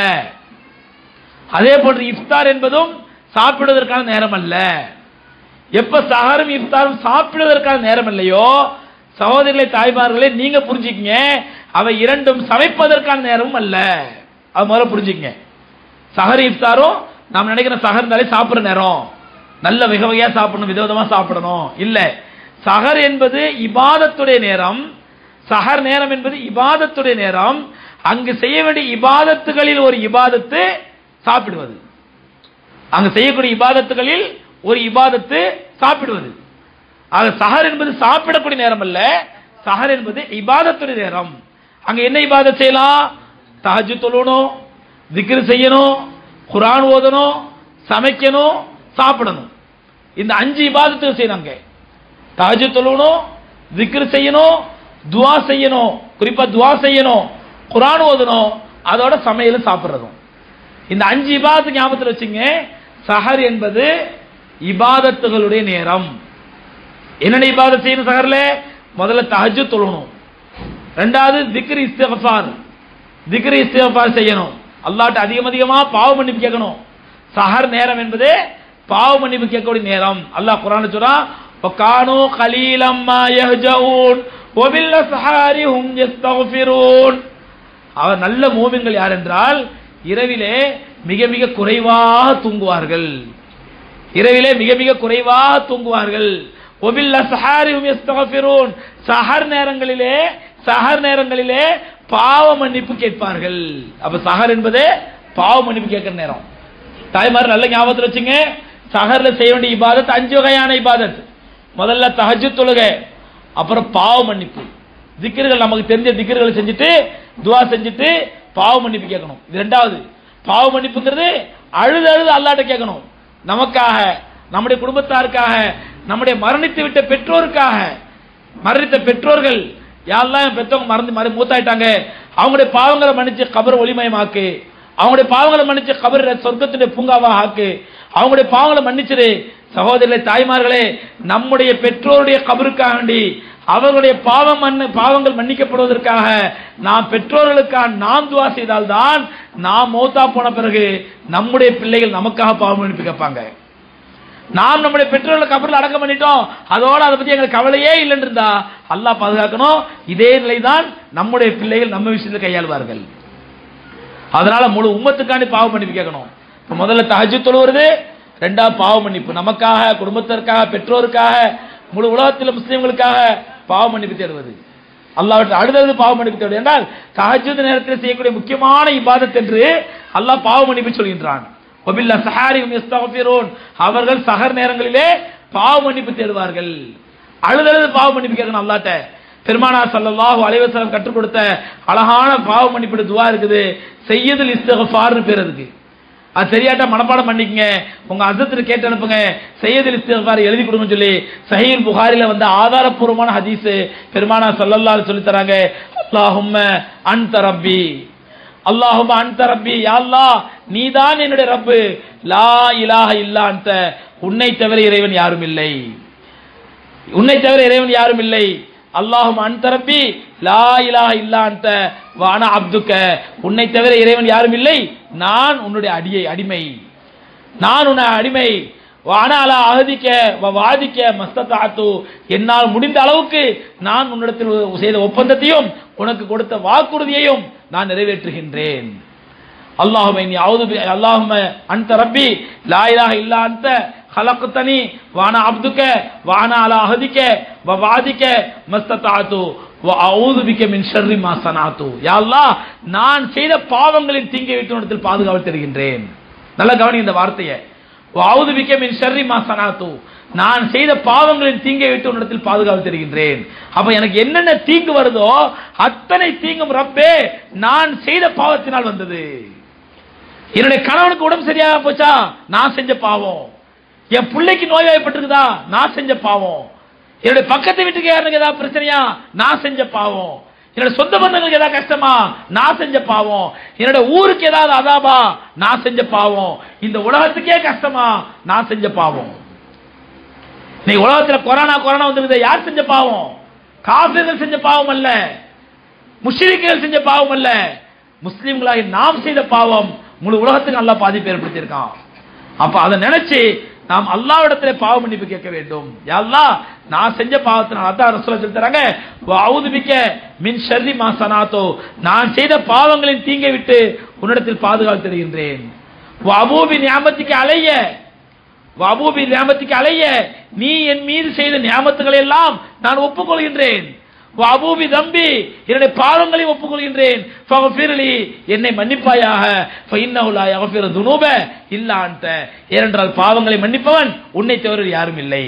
அதே போன்று இஃப்தார் என்பதும் சாப்பிடுவதற்கான நேரம் அல்ல எப்ப சஹரும் இஃப்தாரும் சாப்பிடுவதற்கான நேரம் இல்லையோ சகோதரிகளை தாய்மார்களே நீங்க புரிஞ்சுக்கங்க அவை இரண்டும் சமைப்பதற்கான நேரமும் அல்ல அது முதல்ல புரிஞ்சுக்கங்க சஹர் இஃப்தாரும் நாம் நினைக்கிற சஹர்னாலே சாப்பிடுற நேரம் நல்ல வகை வகையா சாப்பிடணும் விதவிதமா சாப்பிடணும் இல்ல சஹர் என்பது இபாதத்துடைய நேரம் சஹர் நேரம் என்பது இபாதத்துடைய நேரம் அங்கு செய்ய வேண்டிய இபாதத்துகளில் ஒரு இபாதத்து சாப்பிடுவது அங்கு செய்யக்கூடிய இபாதத்துகளில் ஒரு இபாதத்து சாப்பிடுவது ஆக சஹர் என்பது சாப்பிடக்கூடிய நேரம் அல்ல சஹர் என்பது இபாதத்துடைய நேரம் அங்க என்ன இபாதத் செய்யலாம் தஹஜ்ஜு தொழணும் திக்ரு செய்யணும் குர்ஆன் ஓதணும் சமைக்கணும் சாப்பிடணும் இந்த அஞ்சு இபாதத்துகள் செய்யறாங்க தஹஜ்ஜு தொழணும் திக்ரு செய்யணும் துவா செய்யணும் குறிப்பா துவா செய்யணும் குர்ஆன் ஓதணும் அதோட சமையலும் சாப்பிடுறதும் இந்த அஞ்சு இபாதத்து ஞாபகத்தில் வச்சுங்க சஹர் என்பது இபாதத்துகளுடைய நேரம் என்னென்ன இபாதத் செய்யணும் சஹர்ல முதல்ல தஹஜ்ஜு தொழணும் ரெண்டாவது திக்ரு இஸ்திஃபார் திக்ரு இஸ்திஃபார் செய்யணும் அல்லாஹ்ட்ட அதிகம் அதிகமா பாவ மன்னிப்பு கேட்கணும் சஹர் நேரம் என்பது பாவ மன்னிப்பு கேட்கக்கூடிய நேரம் அல்லாஹ் குர்ஆன்ல சொல்றான் وَكَانُوا قَلِيلًا مَا يَهْجَعُونَ وَبِالْأَسْحَارِ هُمْ يَسْتَغْفِرُونَ அவர் நல்ல மூமின்கள் யார் என்றால் இரவிலே மிக மிக குறைவாக தூங்குவார்கள் இரவிலே மிக மிக குறைவாக தூங்குவார்கள் ஒபில் அஸ்ஹாரிஹும் யஸ்தக்ஃபிரூன் சஹர் நேரங்களிலே சஹர் நேரங்களிலே பாவ மன்னிப்பு கேட்பார்கள் அப்ப சஹர் என்பது பாவ மன்னிப்பு கேட்கிற நேரம் தாய்மார் நல்ல ஞாபகத்தில் வச்சுங்க சஹர்ல செய்ய வேண்டிய இபாதத் அஞ்சு வகையான இபாதத் முதல்ல தஹஜ்ஜுத் தொழுகை அப்புறம் பாவ மன்னிப்பு திக்ருகள் நமக்கு தெரிஞ்ச திக்ருகளை செஞ்சுட்டு துவா செஞ்சுட்டு பாவ மன்னிப்பு கேட்கணும் இது ரெண்டாவது பாவ மன்னிப்புங்கிறது அழுது அழுது அல்லாட்ட கேட்கணும் நமக்காக நம்முடைய குடும்பத்தாருக்காக நம்முடைய மரணித்து விட்ட பெற்றோருக்காக மரணித்த பெற்றோர்கள் யாரெல்லாம் என் பெற்றவங்க மறந்து மறு மூத்தாயிட்டாங்க அவங்களுடைய பாவங்களை மன்னிச்சு கபர் ஒளிமயமாக்கு அவங்களுடைய பாவங்களை மன்னிச்சு கபர் சொர்க்கத்துடைய பூங்காவா ஆக்கு அவங்களுடைய பாவங்களை மன்னிச்சிரு சகோதரர்களே தாய்மார்களே நம்முடைய பெற்றோருடைய கபருக்காக வேண்டி அவர்களுடைய பாவம் மன்ன- பாவங்கள் மன்னிக்கப்படுவதற்காக நாம் பெற்றோர்களுக்காக நாம் துவா செய்தால்தான் நாம் மௌத்தா போன பிறகு நம்முடைய பிள்ளைகள் நமக்காக பாவம் மன்னிப்பு கேட்பாங்க நாம் நம்முடைய பெற்றோர்களை கபரில் அடக்கம் பண்ணிட்டோம் அதோட அதை பத்தி எங்களுக்கு கவலையே இல்லைன்னு இருந்தா அல்லாஹ் பாதுகாக்கணும் இதே நிலைதான் நம்முடைய பிள்ளைகள் நம்ம விஷயத்தில் கையாளுவார்கள் அதனால முழு உம்மத்துக்காண்டி பாவ மன்னிப்பு கேட்கணும் இப்ப முதல்ல தஹஜ்ஜுத் தொழுவது ரெண்டாவது பாவ மன்னிப்பு நமக்காக குடும்பத்திற்காக பெற்றோருக்காக முழு உலகத்தில் முஸ்லிம்களுக்காக பாவ மன்னிப்பு தேடுவது அல்லாஹ் அடுத்தது பாவ மன்னிப்பு தேடுவது என்றால் தஹஜ்ஜுத் நேரத்தில் செய்யக்கூடிய முக்கியமான இபாதத் என்று அல்லாஹ் பாவ மன்னிப்பு சொல்கின்றான் வபில்லா சஹாரிஹும் யஸ்தக்ஃபிரூன் அவர்கள் சஹர் நேரங்களிலே பாவ மன்னிப்பு தேடுவார்கள் அழுதழுது பாவ மன்னிப்பு கேட்கணும் அல்லாட்ட பெருமானா ஸல்லல்லாஹு அலைஹி வஸல்லம் கற்றுக் கொடுத்த அழகான பாவ மன்னிப்பு துவா இருக்குது செய்யதுல் இஸ்திக்ஃபார்னு பேர் அதுக்கு அது சரியாட்டா மனப்பாடம் பண்ணிக்கங்க உங்க அசத்துல கேட்டு அனுப்புங்க சையதுல் இஸ்திக்ஃபார் எழுதி கொடுங்கன்னு சொல்லி சஹீல் புகாரில வந்த ஆதாரப்பூர்வமான ஹதீஸ் பெருமானா ஸல்லல்லாஹு அலைஹி சொல்லி தராங்க அல்லாஹும்ம அன்த ரப்பி அல்லாஹும்ம அன்த ரப்பி யா அல்லாஹ் நீதான் என்னுடைய ரப்பு லா இலாஹ இல்லா அன்த உன்னை தவிர இறைவன் யாரும் இல்லை உன்னை தவிர இறைவன் யாரும் இல்லை அல்லாஹும் அன்தரப்பி லா இலாஹ இல்லா அன்த வான அப்துக்க உன்னை தவிர இறைவன் யாரும் இல்லை நான் உன்னுடைய அடியை அடிமை நான் உன்னை அடிமை வான அலா அகதிக்க வ வாதிக்க மஸ்தத்தாத்து என்னால் முடிந்த அளவுக்கு நான் உன்னிடத்தில் செய்த ஒப்பந்தத்தையும் உனக்கு கொடுத்த வாக்குறுதியையும் நான் நிறைவேற்றுகின்றேன் அல்லாஹும இன்னி அவுது பி அல்லாஹும அன்த ரப்பி லா இலாஹ இல்லா அன்த خلقتني وانا عبدك وانا على عهدك ووعدك ما استطعت واعوذ بك من شر ما صنعت يا الله நான் செய்த பாவங்களின் தீங்கை விட்டு உன்னிடத்தில் பாதுகாவல் தருகின்றேன் நல்லா கவனி இந்த வார்த்தையை வாவுது பிக்க மின் ஷர்ரி மா சனாத்து நான் செய்த பாவங்களின் தீங்கை விட்டு உன்னிடத்தில் பாதுகாவல் தருகின்றேன் அப்ப எனக்கு என்னென்ன தீங்கு வருதோ அத்தனை தீங்கும் ரப்பே நான் செய்த பாவத்தினால் வந்தது என்னுடைய கணவனுக்கு உடம்பு சரியாக போச்சா நான் செஞ்ச பாவம் என் பிள்ளைக்கு நோய்வாய்ப்பட்டிருக்குதா நான் செஞ்ச பாவம் என்னுடைய பக்கத்து வீட்டுக்கு யாருக்கு ஏதாவது பிரச்சனையா நான் செஞ்ச பாவம் என்னோட சொந்த பந்தங்களுக்கு ஏதாவது கஷ்டமா நான் செஞ்ச பாவம் என்னோட ஊருக்கு ஏதாவது அதாபா நான் செஞ்ச பாவம் இந்த உலகத்துக்கே கஷ்டமா நான் செஞ்ச பாவம் நீ உலகத்துல கொரோனா கொரோனா வந்துருக்குது யார் செஞ்ச பாவம் காபிர்கள் செஞ்ச பாவம் அல்ல முஷ்ரிக்குகள் செஞ்ச பாவம் அல்ல முஸ்லிம்களாகி நாம் செய்த பாவம் முழு உலகத்துக்கு நல்லா பாதிப்பு ஏற்படுத்தியிருக்கான் அப்ப அதை நினைச்சு நாம் அல்லாவிடத்திலே பாவ மன்னிப்பு கேட்க வேண்டும் யா அல்லாஹ் நான் செஞ்ச பாவத்தினால் அதான் ரசூலா சொல்லி தராங்க அவுது மிக்க மின் ஷர்ரி மா சனாத்தோ நான் செய்த பாவங்களின் தீங்கை விட்டு உன்னிடத்தில் பாதுகாத்து தருகின்றேன் அபூபி ஞாபகத்துக்கு அலைய அபூபி ஞாபகத்துக்கு அலைய நீ என் மீது செய்த ஞாபகத்துகளை எல்லாம் நான் ஒப்புக்கொள்கின்றேன் அபூபி தம்பி என்னுடைய பாவங்களை ஒப்புக்கொள்கின்றேன் ஃபகஃபிர்லி என்னை மன்னிப்பாயாக ஃபஇன்னஹு லா யக்ஃபிரு துனூப இல்லா அன்த ஏனென்றால் பாவங்களை மன்னிப்பவன் உன்னை தவிர யாரும் இல்லை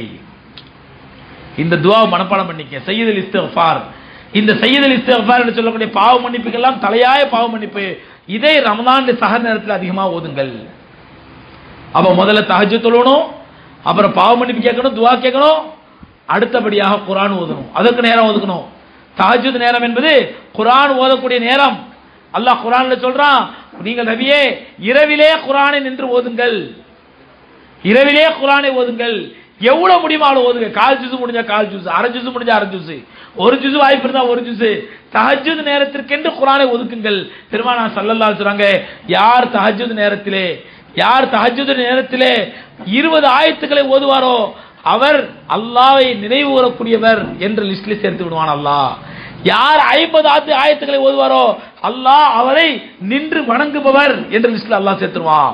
இந்த துவாவை மனப்பாடம் பண்ணிக்க சையதுல் இஸ்திக்ஃபார் இந்த சையதுல் இஸ்திக்ஃபார் என்று சொல்லக்கூடிய பாவ மன்னிப்புக்கெல்லாம் தலையாய பாவ மன்னிப்பு இதே ரமதான் சஹர் நேரத்தில் அதிகமா ஓதுங்கள் அப்ப முதல்ல தஹஜ்ஜு தொழணும் அப்புறம் பாவ மன்னிப்பு கேட்கணும் துவா கேட்கணும் அடுத்தபடியாக குரான் ஓதணும் அதற்கு நேரம் ஒதுக்கணும் தஹஜ்ஜுத் நேரம் என்பது குரான் ஓதக்கூடிய நேரம் அல்லாஹ் குரான்ல சொல்றான் நீங்கள் நபியே இரவிலே குரானை நின்று ஓதுங்கள் இரவிலே குரானை ஓதுங்கள் எவ்வளவு முடியுமோ அவ்வளவு ஓதுங்க கால் ஜூஸ் முடிஞ்சா கால் ஜூஸ் அரை ஜூஸ் முடிஞ்சா அரை ஜூஸ் ஒரு ஜூஸ் வாய்ப்பு இருந்தா ஒரு ஜூஸ் தஹஜ்ஜுத் நேரத்திற்கென்று குரானை ஒதுக்குங்கள் பெருமானா சல்லல்லாஹு சொல்றாங்க யார் தஹஜ்ஜுத் நேரத்திலே யார் தஹஜ்ஜுத் நேரத்திலே இருபது ஆயத்துக்களை ஓதுவாரோ அவர் அல்லாவை நினைவு கூறக்கூடியவர் என்ற லிஸ்ட்ல சேர்த்து விடுவான் அல்லாஹ் யார் ஐம்பது ஆத்து ஆயத்துக்களை ஓதுவாரோ அல்லாஹ் அவரை நின்று வணங்குபவர் என்ற லிஸ்ட்ல அல்லாஹ் சேர்த்துருவான்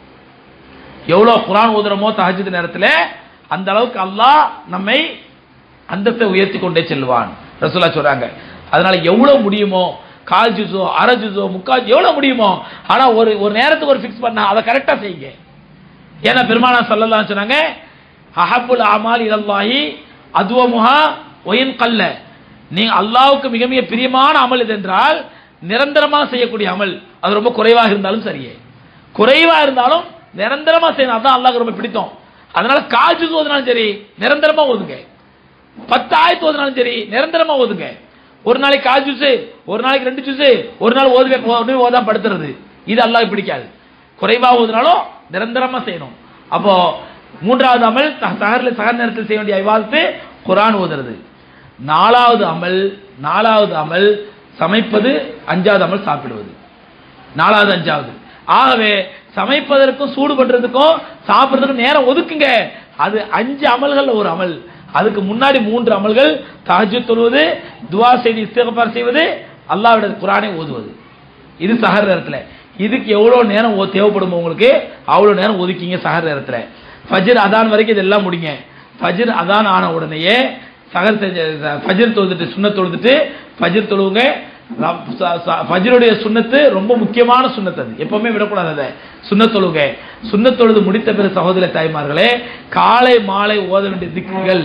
எவ்வளவு குரான் ஓதுறமோ தஹஜ்ஜுத் நேரத்தில் அந்த அளவுக்கு அல்லாஹ் நம்மை அந்தத்தை உயர்த்தி கொண்டே செல்வான் ரசூலா சொல்றாங்க அதனால எவ்வளவு முடியுமோ கால் ஜூஸோ அரை ஜூஸோ முக்கால் எவ்வளவு முடியுமோ ஆனா ஒரு ஒரு நேரத்துக்கு ஒரு ஃபிக்ஸ் பண்ணா அதை கரெக்டா செய்யுங்க ஏன்னா பெருமானா சொல்லலாம் சொன்னாங்க அஹபுல் அமால் இலல்லாஹி அதுவமுஹா ஒயின் கல்ல நீங்க அல்லாவுக்கு மிக மிக பிரியமான அமல் இது என்றால் நிரந்தரமா செய்யக்கூடிய அமல் அது ரொம்ப குறைவாக இருந்தாலும் சரியே குறைவா இருந்தாலும் நிரந்தரமா செய்யணும் அதான் அல்லாஹ்க்கு ரொம்ப பிடித்தம் அதனால கால் ஜூஸ் ஓதுனாலும் சரி நிரந்தரமா ஓதுங்க பத்து ஆயிரத்து ஓதுனாலும் சரி நிரந்தரமா ஓதுங்க ஒரு நாளைக்கு கால் ஜூஸ் ஒரு நாளைக்கு ரெண்டு ஜூஸ் ஒரு நாள் ஓதுவே ஒன்றுமே ஓதா படுத்துறது இது அல்லாஹ் பிடிக்காது குறைவா ஓதுனாலும் நிரந்தரமா செய்யணும் அப்போ மூன்றாவது அமல் சகரில் சகர் நேரத்தில் செய்ய வேண்டிய ஐவாதத்து குரான் ஓதுறது நாலாவது அமல் நாலாவது அமல் சமைப்பது அஞ்சாவது அமல் சாப்பிடுவது நாலாவது அஞ்சாவது ஆகவே சமைப்பதற்கும் சூடு பண்றதுக்கும் சாப்பிடுறதுக்கும் நேரம் ஒதுக்குங்க அது அஞ்சு அமல்கள் ஒரு அமல் அதுக்கு முன்னாடி மூன்று அமல்கள் தஹஜ்ஜுத் தொழுவது துவா செய்து இஸ்திகபார் செய்வது அல்லாஹ்வுடைய குர்ஆனை ஓதுவது இது சஹர் நேரத்துல இதுக்கு எவ்வளவு நேரம் ஓ- தேவைப்படும் உங்களுக்கு அவ்வளவு நேரம் ஒதுக்கிங்க சஹர் நேரத்துல ஃபஜ்ர் அதான் வரைக்கும் இதெல்லாம் முடிங்க ஃபஜ்ர் அதான் ஆன உடனேயே சஹர் செஞ்ச ஃபஜ்ர் தொழுதுட்டு சுன்னத் தொழுதுட்டு ஃபஜ்ர் தொழுவுங்க ரம்- ச- ச- ஃபஜ்ருடைய சுன்னத்து ரொம்ப முக்கியமான சுன்னத் அது எப்பவுமே விடக்கூடாது அதை சுன்னத் தொழுக சுன்னத் தொழுது முடித்த பிறகு சகோதர தாய்மார்களே காலை மாலை ஓத வேண்டிய திக்குகள்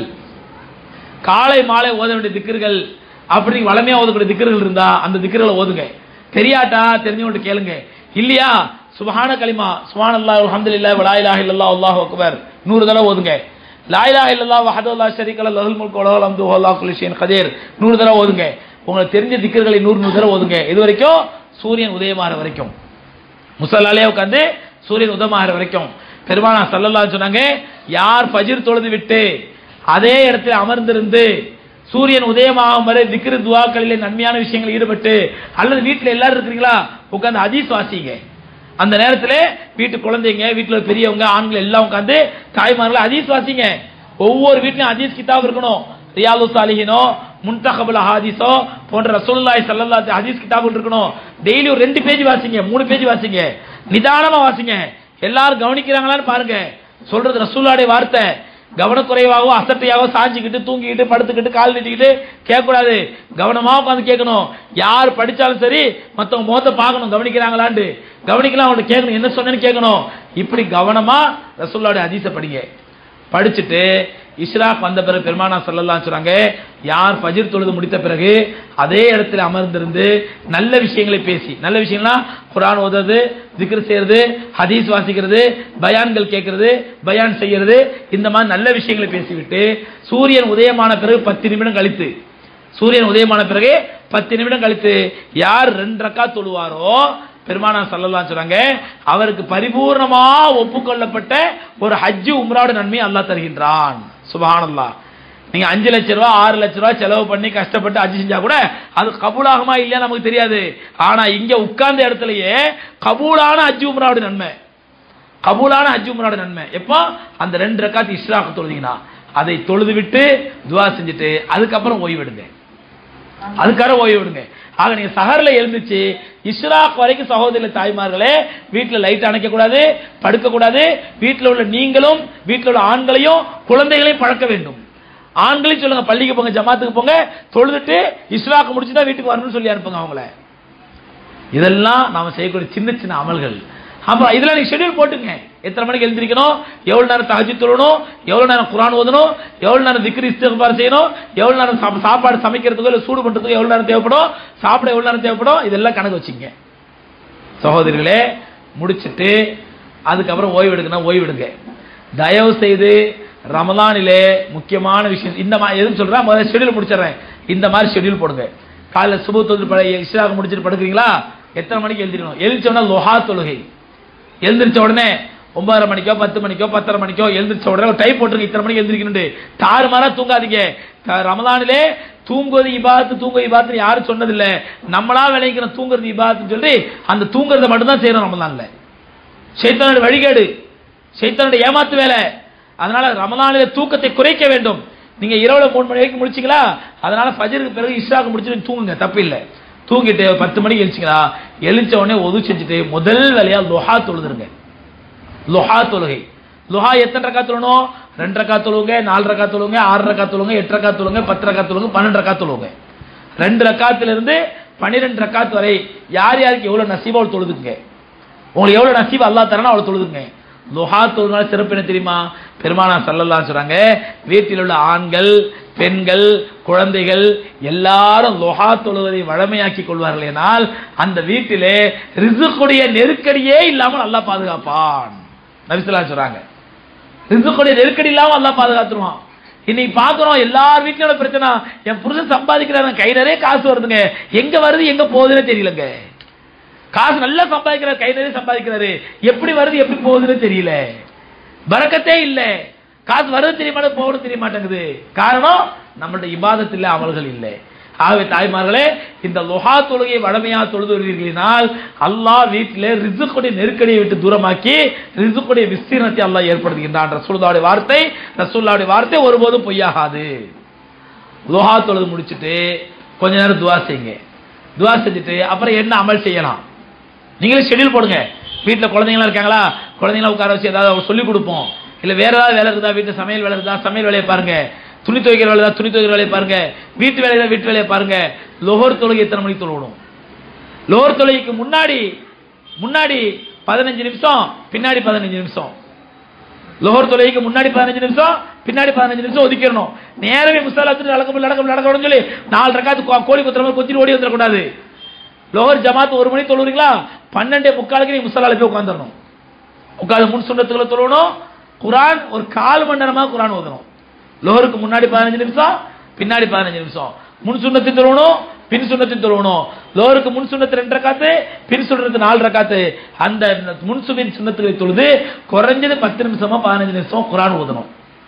காலை மாலை ஓத வேண்டிய திக்கர்கள் அப்படி வளமையா ஓதக்கூடிய திக்கர்கள் இருந்தா அந்த திக்கர்களை ஓதுங்க தெரியாட்டா தெரிஞ்சவங்கள்ட்ட கேளுங்க இல்லையா சுபஹான கலிமா சுபான் அல்லா அல்ஹம்துலில்லாஹ் வலா இலாஹ இல்லல்லாஹ் அல்லாஹு அக்பர் நூறு தடவை ஓதுங்க லா இலாஹ இல்லல்லாஹ் வஹது லா ஷரீக லஹு லஹுல் முல்கு வலஹுல் ஹம்து வல்லாஹு குல்லி ஷைஇன் கதீர் நூறு தடவை ஓதுங்க உங்களுக்கு தெரிஞ்ச திக்கர்களை நூறு நூறு தடவை ஓதுங்க இது வரைக்கும் சூரியன் உதயமாகிற வரைக்கும் முசல்லாலே உட்காந்து சூரியன் உதமாகிற வரைக்கும் பெருமானா சல்லல்லாஹு சொன்னாங்க யார் ஃபஜ்ர் தொழுது விட்டு அதே இடத்தில் அமர்ந்திருந்து சூரியன் உதயமாகும் வரை திக்ரு துவாக்களிலே நன்மையான விஷயங்கள் ஈடுபட்டு அல்லது வீட்டில் எல்லாரும் இருக்கிறீங்களா உட்காந்து ஹதீஸ் வாசிங்க அந்த நேரத்தில் வீட்டு குழந்தைங்க வீட்டில் பெரியவங்க ஆண்கள் எல்லாம் உட்காந்து தாய்மார்கள் ஹதீஸ் வாசிங்க ஒவ்வொரு வீட்லயும் ஹதீஸ் கிதாப் இருக்கணும் ரியாலு சாலிஹினோ முன்தகபுல் ஹாதிஸோ போன்ற ரசூலுல்லாஹி ஸல்லல்லாஹு அலைஹி ஹதீஸ் கிதாபுகள் இருக்கணும் டெய்லி ஒரு ரெண்டு பேஜ் வாசிங்க மூணு பேஜ் வாசிங்க நிதானமா வாசிங்க எல்லாரும் கவனிக்கிறாங்களான்னு பாருங்க சொல்றது ரசூலுல்லாஹ்வுடைய வார்த்தை கவனக்குறைவாகவோ அசட்டையாகவோ சாஞ்சிக்கிட்டு தூங்கிக்கிட்டு படுத்துக்கிட்டு கால் நீட்டிக்கிட்டு கேட்கக்கூடாது கவனமா உட்காந்து கேட்கணும் யார் படிச்சாலும் சரி மத்தவங்க முகத்தை பார்க்கணும் கவனிக்கிறாங்களான்னு கவனிக்கலாம் அவங்கள்ட்ட கேட்கணும் என்ன சொன்னேன்னு கேட்கணும் இப்படி கவனமா ரசூலுல்லாஹ்வுடைய ஹதீஸை படிங்க படிச்சுட்டு இஷ்ராக் வந்த பிறகு பெருமானா சொல்லலாம் சொல்றாங்க யார் ஃபஜ்ர் தொழுது முடித்த பிறகு அதே இடத்துல அமர்ந்திருந்து நல்ல விஷயங்களை பேசி நல்ல விஷயம்னா குர்ஆன் ஓதுறது திக்ர் செய்யறது ஹதீஸ் வாசிக்கிறது பயான்கள் கேட்கறது பயான் செய்யறது இந்த மாதிரி நல்ல விஷயங்களை பேசிவிட்டு சூரியன் உதயமான பிறகு பத்து நிமிடம் கழித்து சூரியன் உதயமான பிறகு பத்து நிமிடம் கழித்து யார் ரெண்டு ரக்கா தொழுவாரோ பெருமானா சல்லல்லாஹு சொல்றாங்க அவருக்கு பரிபூர்ணமா ஒப்புக்கொள்ளப்பட்ட ஒரு ஹஜ்ஜு உம்ராவோட நன்மையை அல்லாஹ் தருகின்றான் சுபஹானல்லாஹ் நீங்க அஞ்சு லட்ச ரூபா ஆறு லட்ச ரூபா செலவு பண்ணி கஷ்டப்பட்டு ஹஜ் செஞ்சா கூட அது கபூலாகுமா இல்லையா நமக்கு தெரியாது ஆனா இங்க உட்கார்ந்த இடத்துலயே கபூலான ஹஜ் உம்ராவோட நன்மை கபூலான ஹஜ் உம்ராவோட நன்மை எப்போ அந்த ரெண்டு ரக்காத்து இஸ்ராக்கு தொழுதீங்கன்னா அதை தொழுது விட்டு துவா செஞ்சுட்டு அதுக்கப்புறம் ஓய்வெடுங்க அதுக்காக ஓய்வு விடுங்க ஆக நீங்க சஹர்ல எழுந்துச்சு இஸ்ராக் வரைக்கும் சகோதரி தாய்மார்களே வீட்டுல லைட் அணைக்க கூடாது படுக்க கூடாது வீட்டுல உள்ள நீங்களும் வீட்டுல உள்ள ஆண்களையும் குழந்தைகளையும் பழக்க வேண்டும் ஆண்களையும் சொல்லுங்க பள்ளிக்கு போங்க ஜமாத்துக்கு போங்க தொழுதுட்டு இஸ்ராக்கு முடிச்சுதான் வீட்டுக்கு வரணும்னு சொல்லி அனுப்புங்க அவங்கள இதெல்லாம் நாம செய்யக்கூடிய சின்ன சின்ன அமல்கள் அப்ப இதுல நீங்க ஷெட்யூல் போட்டுங்க எத்தனை மணிக்கு எழுந்திருக்கணும் எவ்வளவு நேரம் தஹஜ்ஜுத் தொழணும் எவ்வளவு நேரம் குர்ஆன் ஓதணும் எவ்வளவு நேரம் திக்ர் இஸ்திக்பார் செய்யணும் எவ்வளவு நேரம் சாப்ப- சாப்பாடு சமைக்கிறதுக்கோ இல்ல சூடு பண்றதுக்கோ எவ்வளவு நேரம் தேவைப்படும் சாப்பிட எவ்வளவு நேரம் தேவைப்படும் இதெல்லாம் கணக்கு வச்சுங்க சகோதரிகளே முடிச்சிட்டு அதுக்கப்புறம் ஓய்வு எடுக்கணும் ஓய்வு எடுங்க தயவு செய்து ரமலானிலே முக்கியமான விஷயம் இந்த மாதிரி எதுன்னு சொல்றேன் முதல்ல ஷெட்யூல் முடிச்சிடுறேன் இந்த மாதிரி ஷெட்யூல் போடுங்க காலைல சுப தொழில் பழைய இஸ்லாக முடிச்சிட்டு படுக்கிறீங்களா எத்தனை மணிக்கு எழுந்திருக்கணும் எழுந்திரிச்சோன்னா லொஹா தொழுகை எழுந்திரிச்ச உடனே ஒன்பதரை மணிக்கோ பத்து மணிக்கோ பத்தரை மணிக்கோ எழுந்திரிச்ச உடனே ஒரு டைப் போட்டுருங்க இத்தனை மணிக்கு எழுந்திரிக்கணும் தாறுமாறா தூங்காதீங்க த- ரமலானிலே தூங்குவது இபாத்து தூங்க இபாத்து யாரும் சொன்னதில்லை நம்மளா விளைக்கிறோம் தூங்குறது இபாத்துன்னு சொல்லி அந்த தூங்குறதை மட்டும்தான் செய்யறோம் ரமலான்ல சைத்தானுடைய வழிகேடு சைத்தானுடைய ஏமாத்து வேலை அதனால ரமலானிலே தூக்கத்தை குறைக்க வேண்டும் நீங்க இரவுல மூணு மணி வரைக்கும் முடிச்சீங்களா அதனால ஃபஜருக்கு பிறகு இஷ்ராக்கு முடிச்சுட்டு தூங்குங்க தப்பு இல்லை தூங்கிட்டு பத்து மணிக்கு எழுச்சிங்களா எழுந்த உடனே ஒது செஞ்சுட்டு முதல் வேலையா லொஹா தொழுதுருங்க லொஹா தொழுகை லொஹா எத்தனை ரக்கா தொழணும் ரெண்டு ரக்கா தொழுவுங்க நாலு ரக்கா தொழுவுங்க ஆறு ரக்கா தொழுவுங்க எட்டு ரக்கா தொழுவுங்க பத்து ரக்கா தொழுவுங்க பன்னெண்டு ரக்கா தொழுவுங்க ரெண்டு ரக்காத்துல இருந்து பன்னிரெண்டு ரக்காத் வரை யார் யாருக்கு எவ்வளவு நசீபா அவ்வளவு தொழுதுங்க உங்களுக்கு எவ்வளவு நசீப் அல்லாஹ் தரணும் அவ்வளவு தொழுதுங்க லுஹா தொழுதுனால சிறப்பு என்ன தெரியுமா பெருமானா சல்லல்லாஹு சொல்றாங்க வீட்டில் உள்ள ஆண்கள் பெண்கள் குழந்தைகள் எல்லாரும் லுஹா தொழுவதை வழமையாக்கி கொள்வார்கள் எனால் அந்த வீட்டிலே ரிசுக்குடைய நெருக்கடியே இல்லாமல் அல்லாஹ் பாதுகாப்பான் நபிசுல்லா சொல்றாங்க ரிசுக்குடைய நெருக்கடி இல்லாம அல்லாஹ் பாதுகாத்துருவான் இன்னைக்கு பாக்குறோம் எல்லார் வீட்லயோட பிரச்சனை என் புருஷன் சம்பாதிக்கிறாங்க கை நிறைய காசு வருதுங்க எங்க வருது எங்க போகுதுன்னு தெரியலங்க காசு நல்லா சம்பாதிக்கிறார் கை நிறைய சம்பாதிக்கிறாரு எப்படி வருது எப்படி போகுதுன்னு தெரியல பறக்கத்தே இல்ல காசு வருது தெரிய மாட்டேங்குது போகிறது தெரிய மாட்டேங்குது காரணம் நம்மளுடைய இபாதத் இல்லை அமல்கள் இல்லை ஆகவே தாய்மார்களே இந்த லுஹா தொழுகையை வடமையா தொழுது வருவீர்களால் அல்லாஹ் வீட்டிலே ரிசுக்குடைய நெருக்கடியை விட்டு தூரமாக்கி ரிசுக்குடைய விஸ்தீர்ணத்தை அல்லாஹ் ஏற்படுத்துகின்றான் ரசூலுல்லாவுடைய வார்த்தை ரசூலுல்லாவுடைய வார்த்தை ஒருபோதும் பொய்யாகாது லுஹா தொழுது முடிச்சிட்டு கொஞ்ச நேரம் துவா செய்யுங்க துவா செஞ்சுட்டு அப்புறம் என்ன அமல் செய்யலாம் நீங்களே ஷெட்யூல் போடுங்க வீட்டில் குழந்தைங்களாம் இருக்காங்களா குழந்தைங்கள உட்கார வச்சு ஏதாவது சொல்லி கொடுப்போம் இல்லை வேற ஏதாவது வேலை இருக்குதா வீட்டில் சமையல் வேலை இருக்குதா சமையல் வேலையை பாருங்க துணி துவைக்கிற வேலை துணி துவைக்கிற வேலையை பாருங்க வீட்டு வேலையை வீட்டு வேலையை பாருங்க லோகர் தொழுகை எத்தனை மணிக்கு தொழுவணும் லோகர் தொழுகைக்கு முன்னாடி முன்னாடி பதினஞ்சு நிமிஷம் பின்னாடி பதினஞ்சு நிமிஷம் லோகர் தொழுகைக்கு முன்னாடி பதினஞ்சு நிமிஷம் பின்னாடி பதினஞ்சு நிமிஷம் ஒதுக்கிடணும் நேரவே முஸ்தாலா வச்சுட்டு நடக்க நடக்க நடக்கணும்னு சொல்லி நாலு ரக்காத்து கோ- கோழி குத்துற மாதிரி கொத்திட்டு ஓடி வந்துடக்கூடாது லோகர் ஜமாத் ஒரு மணி தொழுவீங்களா பன்னெண்டே முக்காலுக்கு நீ முஸ்தாலால போய் உட்காந்துடணும் உட்காந்து முன் சுண்ணத்துக்குள்ள தொழணும் குரான் ஒரு கால் மணி நேரமா குரான் ஓதணும் லோகருக்கு முன்னாடி பதினஞ்சு நிமிஷம் பின்னாடி பதினஞ்சு நிமிஷம் முன் சுண்ணத்தின் தொழணும் பின் சுண்ணத்தின் தொழணும் லோகருக்கு முன் சுண்ணத்து ரெண்டு ரக்காத்து பின் சுண்ணத்து நாலு ரக்காத்து அந்த முன் சுபின் சுண்ணத்துகளை தொழுது குறைஞ்சது பத்து நிமிஷமா பதினஞ்சு நிமிஷம் குரான் ஓதணும்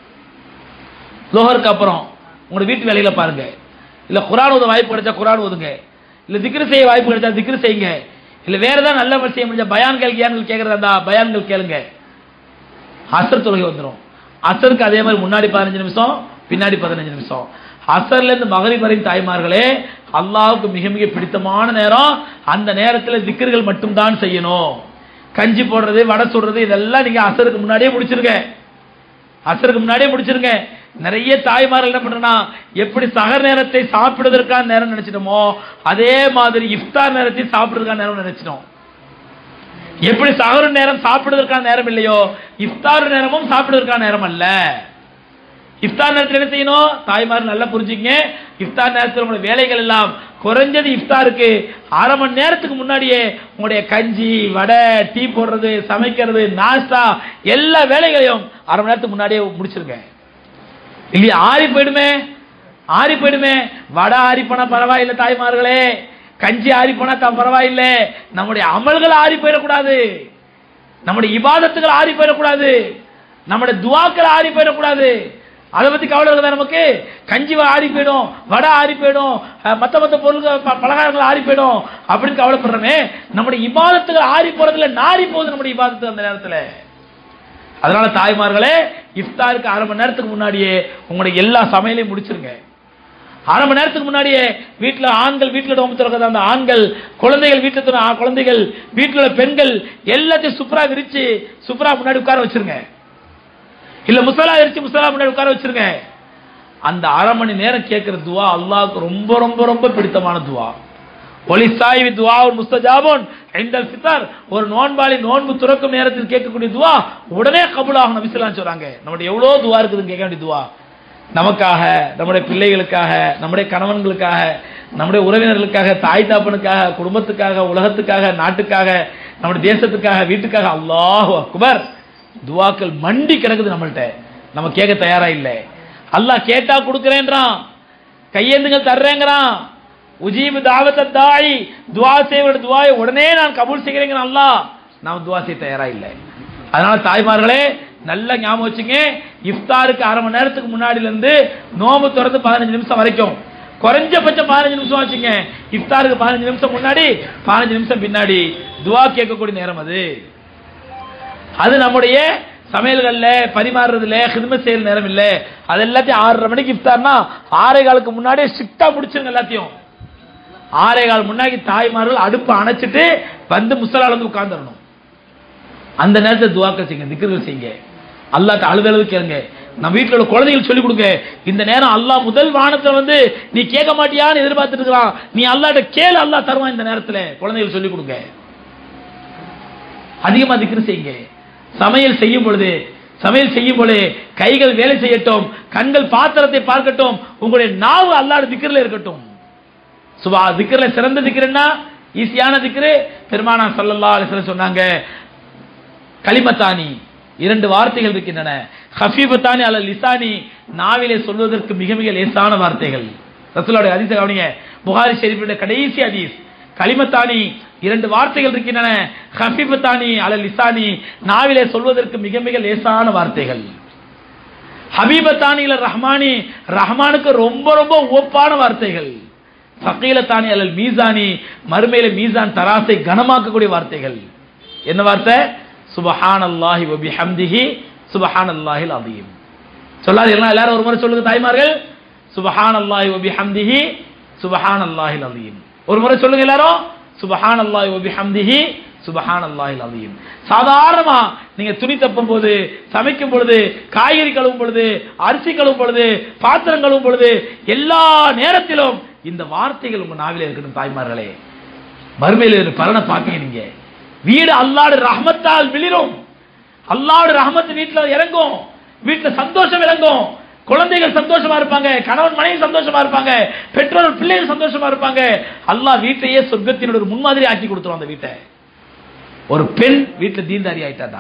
லோகருக்கு அப்புறம் உங்களோட வீட்டு வேலையில பாருங்க இல்ல குரான் ஓத வாய்ப்பு கிடைச்சா குரான் ஓதுங்க இல்ல திக்ரு செய்ய வாய்ப்பு கிடைச்சா திக்ரு செய்யுங்க இல்ல வேற ஏதாவது நல்ல விஷயம் செய்ய முடிஞ்சா பயான்கள் கியான்கள் கேட்கறதா இருந்தா பயான்கள் கேளுங்க அசர் தொழுகை வந்துடும் அசருக்கு அதே மாதிரி முன்னாடி பதினஞ்சு நிமிஷம் பின்னாடி பதினஞ்சு நிமிஷம் அசர்ல இருந்து மகரிப் வரையும் தாய்மார்களே அல்லாஹ்வுக்கு மிக மிக பிடித்தமான நேரம் அந்த நேரத்துல திக்ர்கள் மட்டும்தான் செய்யணும் கஞ்சி போடுறது வடை சுடுறது இதெல்லாம் நீங்க அசருக்கு முன்னாடியே முடிச்சிருங்க அசருக்கு முன்னாடியே முடிச்சிருங்க நிறைய தாய்மார்கள் என்ன பண்றனா எப்படி சகர் நேரத்தை சாப்பிடுவதற்கான நேரம் நினைச்சிட்டோமோ அதே மாதிரி இஃப்தார் நேரத்தை சாப்பிடுறதுக்கான நேரம் நினைச்சிட்டோம் எப்படி சகரு நேரம் சாப்பிடுவதற்கான நேரம் இல்லையோ இஃப்தார் நேரமும் சாப்பிடுவதற்கான நேரம் அல்ல இஃப்தார் நேரத்தில் என்ன செய்யணும் தாய்மார் நல்லா புரிஞ்சுக்கங்க இஃப்தார் நேரத்தில் உங்களுடைய வேலைகள் எல்லாம் குறைஞ்சது இஃப்தாருக்கு அரை மணி நேரத்துக்கு முன்னாடியே உங்களுடைய கஞ்சி வடை டீ போடுறது சமைக்கிறது நாஸ்தா எல்லா வேலைகளையும் அரை மணி நேரத்துக்கு முன்னாடியே முடிச்சிருங்க இல்லையா ஆறி போயிடுமே ஆறி போயிடுமே வடை ஆறி போனா பரவாயில்லை தாய்மார்களே கஞ்சி ஆறி போனா த- பரவாயில்லை நம்முடைய அமல்கள் ஆறி போயிடக்கூடாது நம்முடைய இபாதத்துகள் ஆறி போயிடக்கூடாது நம்முடைய துவாக்கள் ஆறி போயிடக்கூடாது அதை பத்தி கவலை இருக்குதா நமக்கு கஞ்சி ஆறி போயிடும் வடை ஆறி போயிடும் அஹ், மத்த மத்த பொருள்கள் ப- பலகாரங்கள் ஆறி போயிடும் அப்படின்னு கவலைப்படுறோமே நம்முடைய இபாதத்துகள் ஆறி போறதுல நாரி போகுது நம்முடைய இபாதத்து அந்த நேரத்துல அதனால தாய்மார்களே இஃப்தாருக்கு அரை மணி நேரத்துக்கு முன்னாடியே உங்களுடைய எல்லா சமையலையும் முடிச்சிருங்க அரை மணி நேரத்துக்கு முன்னாடியே வீட்டுல ஆண்கள் வீட்டுல நோம்பு திறக்கிறது அந்த ஆண்கள் குழந்தைகள் வீட்டுல திற- ஆ, குழந்தைகள் வீட்டுல உள்ள பெண்கள் எல்லாத்தையும் சுப்ரா விரிச்சு சுப்ரா முன்னாடி உட்கார வச்சிருங்க இல்ல முசலா விரிச்சு முசலா முன்னாடி உட்கார வச்சிருங்க அந்த அரை மணி நேரம் கேட்கிற துவா அல்லாஹ்வுக்கு ரொம்ப ரொம்ப ரொம்ப பிடித்தமான துவா ஒலி சாய்வி துவா ஒரு முஸ்தஜாபோன் ஐந்தல் ஃபித்தர் ஒரு நோன்பாளி நோன்பு துறக்கும் நேரத்தில் கேட்கக்கூடிய துவா உடனே கபூலாகும் நபிசலாம் சொல்றாங்க நம்முடைய எவ்வளவு துவா இருக்குதுன்னு கேட்க வேண்டிய துவா நமக்காக நம்முடைய பிள்ளைகளுக்காக நம்முடைய கணவன்களுக்காக நம்முடைய உறவினர்களுக்காக தாய் தாப்பனுக்காக குடும்பத்துக்காக உலகத்துக்காக நாட்டுக்காக நம்முடைய தேசத்துக்காக வீட்டுக்காக அல்லாஹ் அக்பர் துவாக்கள் மண்டி கிடக்குது நம்மள்ட்ட நம்ம கேட்க தயாரா இல்லை அல்லாஹ் கேட்டா கொடுக்கிறேன்றான் கையேந்துங்க தர்றேங்கிறான் உஜீபு தாவத்த தாய் துவா செய்வோட துவாயை உடனே நான் கபூல் செய்கிறேங்கிறான் அல்லாஹ் நாம் துவா செய்ய தயாரா இல்லை அதனால தாய்மார்களே நல்ல ஞாபகம் வச்சுங்க இஃப்தாருக்கு அரை மணி நேரத்துக்கு முன்னாடில இருந்து நோம்பு திறந்து பதினஞ்சு நிமிஷம் வரைக்கும் குறைஞ்சபட்சம் பதினஞ்சு நிமிஷம் வச்சுங்க இஃப்தாருக்கு பதினஞ்சு நிமிஷம் முன்னாடி பதினஞ்சு நிமிஷம் பின்னாடி துவா கேட்கக்கூடிய நேரம் அது அது நம்முடைய சமையல்கள்ல பரிமாறுறதுல ஹிதமத் செய்யற நேரம் இல்ல அது எல்லாத்தையும் ஆறரை மணிக்கு இஃப்தார்னா ஆறே காலுக்கு முன்னாடியே ஸ்ட்ரிக்டா முடிச்சிருங்க எல்லாத்தையும் ஆறே கால் முன்னாடி தாய்மார்கள் அடுப்பு அணைச்சிட்டு வந்து முசலால வந்து உட்கார்ந்துடணும் அந்த நேரத்தை துவாக்கள் செய்யுங்க திக்கர்கள் செய்யுங்க அல்லாட்ட அழுதளவு கேளுங்க நம்ம வீட்டில் உள்ள குழந்தைகள் சொல்லிக் கொடுங்க இந்த நேரம் அல்லாஹ் முதல் வானத்துல வந்து நீ கேட்க மாட்டியான்னு எதிர்பார்த்துட்டு இருக்கலாம் நீ அல்லாட்ட கேளு அல்லாஹ் தருவான் இந்த நேரத்துல குழந்தைகள் சொல்லிக் கொடுங்க அதிகமா திக்ரு செய்யுங்க சமையல் செய்யும் பொழுது சமையல் செய்யும் பொழுது கைகள் வேலை செய்யட்டும் கண்கள் பாத்திரத்தை பார்க்கட்டும் உங்களுடைய நாவு அல்லாட திக்ரில் இருக்கட்டும் சுபா திக்ரில் சிறந்த திக்ருன்னா ஈஸியான திக்ரு பெருமானா ஸல்லல்லாஹு அலைஹி வஸல்லம் சொன்னாங்க கலிமத்தானி இரண்டு வார்த்தைகள் இருக்கின்றன ஹஃபீபத்தானி அல்ல லிசானி நாவிலே சொல்வதற்கு மிக மிக லேசான வார்த்தைகள் ரசூலுடைய ஹதீஸை கவனிங்க புகாரி ஷெரீஃபுடைய கடைசி ஹதீஸ் கலிமத்தானி இரண்டு வார்த்தைகள் இருக்கின்றன ஹஃபீபத்தானி அல்ல லிசானி நாவிலே சொல்வதற்கு மிக மிக லேசான வார்த்தைகள் ஹபீபத்தானி இல்ல ரஹ்மானி ரஹ்மானுக்கு ரொம்ப ரொம்ப ஒப்பான வார்த்தைகள் சக்கீலத்தானி அல்லல் மீசானி மறுமையில மீசான் தராசை கனமாக்கக்கூடிய வார்த்தைகள் என்ன வார்த்தை சுபஹான் அல்லாஹி வபி ஹம்திஹி சுபஹான் அல்லாஹில் அதீம் சொல்லாது எல்லாம் எல்லாரும் ஒரு முறை சொல்லுங்க தாய்மார்கள் சுபஹான் அல்லாஹி வபி ஹம்திஹி சுபஹான் அல்லாஹில் அதீம் ஒரு முறை சொல்லுங்க எல்லாரும் சுபஹான் அல்லாஹி வபி ஹம்திஹி சுபஹான் அல்லாஹில் அதீம் சாதாரணமா நீங்க துணி தப்பும் போது சமைக்கும் பொழுது காய்கறி கழுவும் பொழுது அரிசி கழுவும் பொழுது பாத்திரம் கழுவும் பொழுது எல்லா நேரத்திலும் இந்த வார்த்தைகள் உங்க நாவில இருக்கணும் தாய்மார்களே மறுமையில் ஒரு பலனை பார்ப்பீங்க நீங்க வீடு அல்லாடு ரஹமத்தால் விளிரும் அல்லாடு ரஹமத்து வீட்டுல இறங்கும் வீட்டுல சந்தோஷம் இறங்கும் குழந்தைகள் சந்தோஷமா இருப்பாங்க கணவன் மனைவி சந்தோஷமா இருப்பாங்க பெற்றோர் பிள்ளைகள் சந்தோஷமா இருப்பாங்க அல்லாஹ் வீட்டையே சொர்க்கத்தினோட ஒரு முன்மாதிரி ஆக்கி கொடுத்துரும் அந்த வீட்டை ஒரு பெண் வீட்டுல தீன்தாரி ஆயிட்டாடா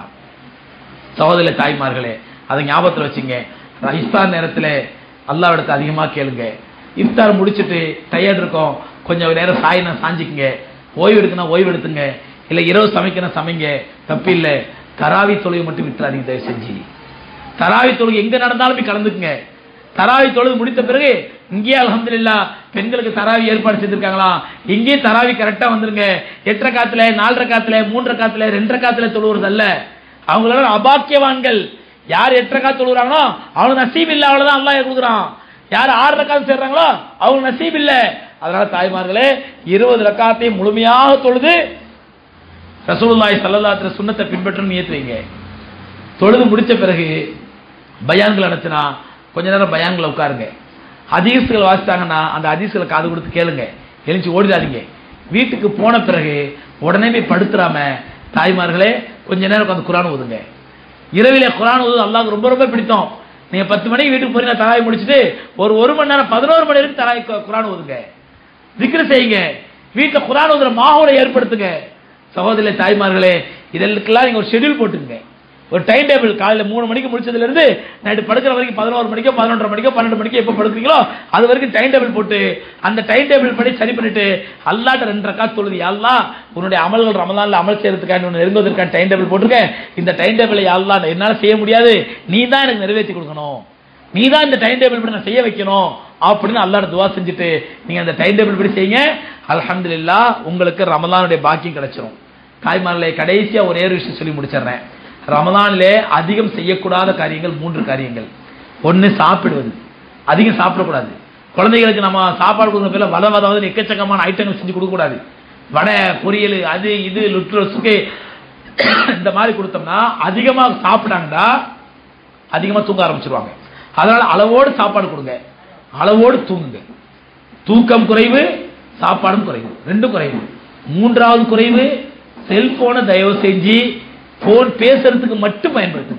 சகோதர தாய்மார்களே அதை ஞாபகத்துல வச்சுங்க இஃப்தார் நேரத்துல அல்லாவிடத்தை அதிகமா கேளுங்க இஃப்தார் முடிச்சிட்டு டயர்ட் இருக்கும் கொஞ்சம் நேரம் சாயினா சாஞ்சிக்குங்க ஓய்வு எடுக்கணும் ஓய்வு எடுத்துங்க இல்ல இரவு சமைக்கணும் சமைங்க தப்பு இல்ல தராவி தொழுகை மட்டும் விட்டுறாதீங்க தயவு செஞ்சு தராவி தொழுகை எங்க நடந்தாலும் போய் கலந்துக்குங்க தராவி தொழுது முடித்த பிறகு இங்கேயே அல்ஹம்துலில்லாஹ் பெண்களுக்கு தராவி ஏற்பாடு செஞ்சிருக்காங்களா இங்கேயே தராவி கரெக்டா வந்துருங்க எட்டரை காத்துல நாலரை காத்துல மூன்றரை காத்துல ரெண்டரை காத்துல தொழுவுறது அல்ல அவங்களோட அபாக்கியவான்கள் யார் எட்டரை காத்து தொழுகிறாங்களோ அவனுக்கு நசீப் இல்ல அவ்வளவுதான் அல்லாஹ் கொடுக்குறான் யார் ஆறு ரக்காத்து சேர்றாங்களோ அவங்க நசீப் இல்ல அதனால தாய்மார்களே இருபது ரக்காத்தையும் முழுமையாக தொழுது ரசூலுல்லாஹி ஸல்லல்லாஹு அலைஹி வஸல்லம் சுன்னத்தை பின்பற்றணும் நியத்து வைங்க தொழுது முடிச்ச பிறகு பயான்கள் நடத்தினா கொஞ்ச நேரம் பயான்களை உட்காருங்க ஹதீஸ்கள் வாசித்தாங்கன்னா அந்த ஹதீஸ்களை காது கொடுத்து கேளுங்க எழுச்சி ஓடிடாதீங்க வீட்டுக்கு போன பிறகு உடனே போய் படுத்துறாம தாய்மார்களே கொஞ்ச நேரம் உட்காந்து குரான் ஓதுங்க இரவிலே குரான் ஓதுவது அல்லாஹ்வுக்கு ரொம்ப ரொம்ப பிடித்தம் நீங்க பத்து மணிக்கு வீட்டுக்கு போறீங்க தராய் முடிச்சுட்டு ஒரு ஒரு மணி நேரம் பதினோரு மணி வரைக்கும் தராய் குரான் ஓதுங்க திக்ரு செய்யுங்க வீட்டுல குரான் ஓதுற மாஹோலை ஏற்படுத்துங்க சகோதரி தாய்மார்களே இதெல்லாம் நீங்க ஒரு ஷெட்யூல் போட்டுங்க ஒரு டைம் டேபிள் காலையில மூணு மணிக்கு முடிச்சதுல இருந்து நைட்டு படுக்கிற வரைக்கும் பதினோரு மணிக்கோ பதினொன்றரை மணிக்கோ பன்னெண்டு மணிக்கோ எப்போ படுக்கிறீங்களோ அது வரைக்கும் டைம் டேபிள் போட்டு அந்த டைம் டேபிள் படி சரி பண்ணிட்டு அல்லாட்ட ரெண்டு ரக்கா தொழுது அல்லா உன்னுடைய அமல்கள் ரமலான்ல அமல் செய்யறதுக்காக உன்னை நெருங்குவதற்கான டைம் டேபிள் போட்டிருக்கேன் இந்த டைம் டேபிள் அல்லா என்னால செய்ய முடியாது நீ தான் எனக்கு நிறைவேற்றி கொடுக்கணும் நீ தான் இந்த டைம் டேபிள் படி நான் செய்ய வைக்கணும் அப்படின்னு அல்லாட துவா செஞ்சுட்டு நீங்க அந்த டைம் டேபிள் படி செய்யுங்க அல்ஹம்துலில்லாஹ் உங்களுக்கு ரமலானுடைய பாக்கியம் கிடைச்சிரும் தாய்மார்களே கடைசியா ஒரே ஒரு விஷயம் சொல்லி முடிச்சிடுறேன் ரமலானிலே அதிகம் செய்யக்கூடாத காரியங்கள் மூன்று காரியங்கள் ஒன்னு சாப்பிடுவது அதிகம் சாப்பிடக்கூடாது குழந்தைகளுக்கு நம்ம சாப்பாடு கொடுக்குற பேர்ல வத வதாவது எக்கச்சக்கமான ஐட்டங்கள் செஞ்சு கொடுக்கக்கூடாது வடை பொரியல் அது இது லுற்று சுகே இந்த மாதிரி கொடுத்தோம்னா அதிகமாக சாப்பிட்டாங்கன்னா அதிகமா தூங்க ஆரம்பிச்சிருவாங்க அதனால அளவோடு சாப்பாடு கொடுங்க அளவோடு தூங்குங்க தூக்கம் குறைவு சாப்பாடும் குறைவு ரெண்டும் குறைவு மூன்றாவது குறைவு செல்போனை தயவு செஞ்சு போன் பேசுறதுக்கு மட்டும் பயன்படுத்துங்க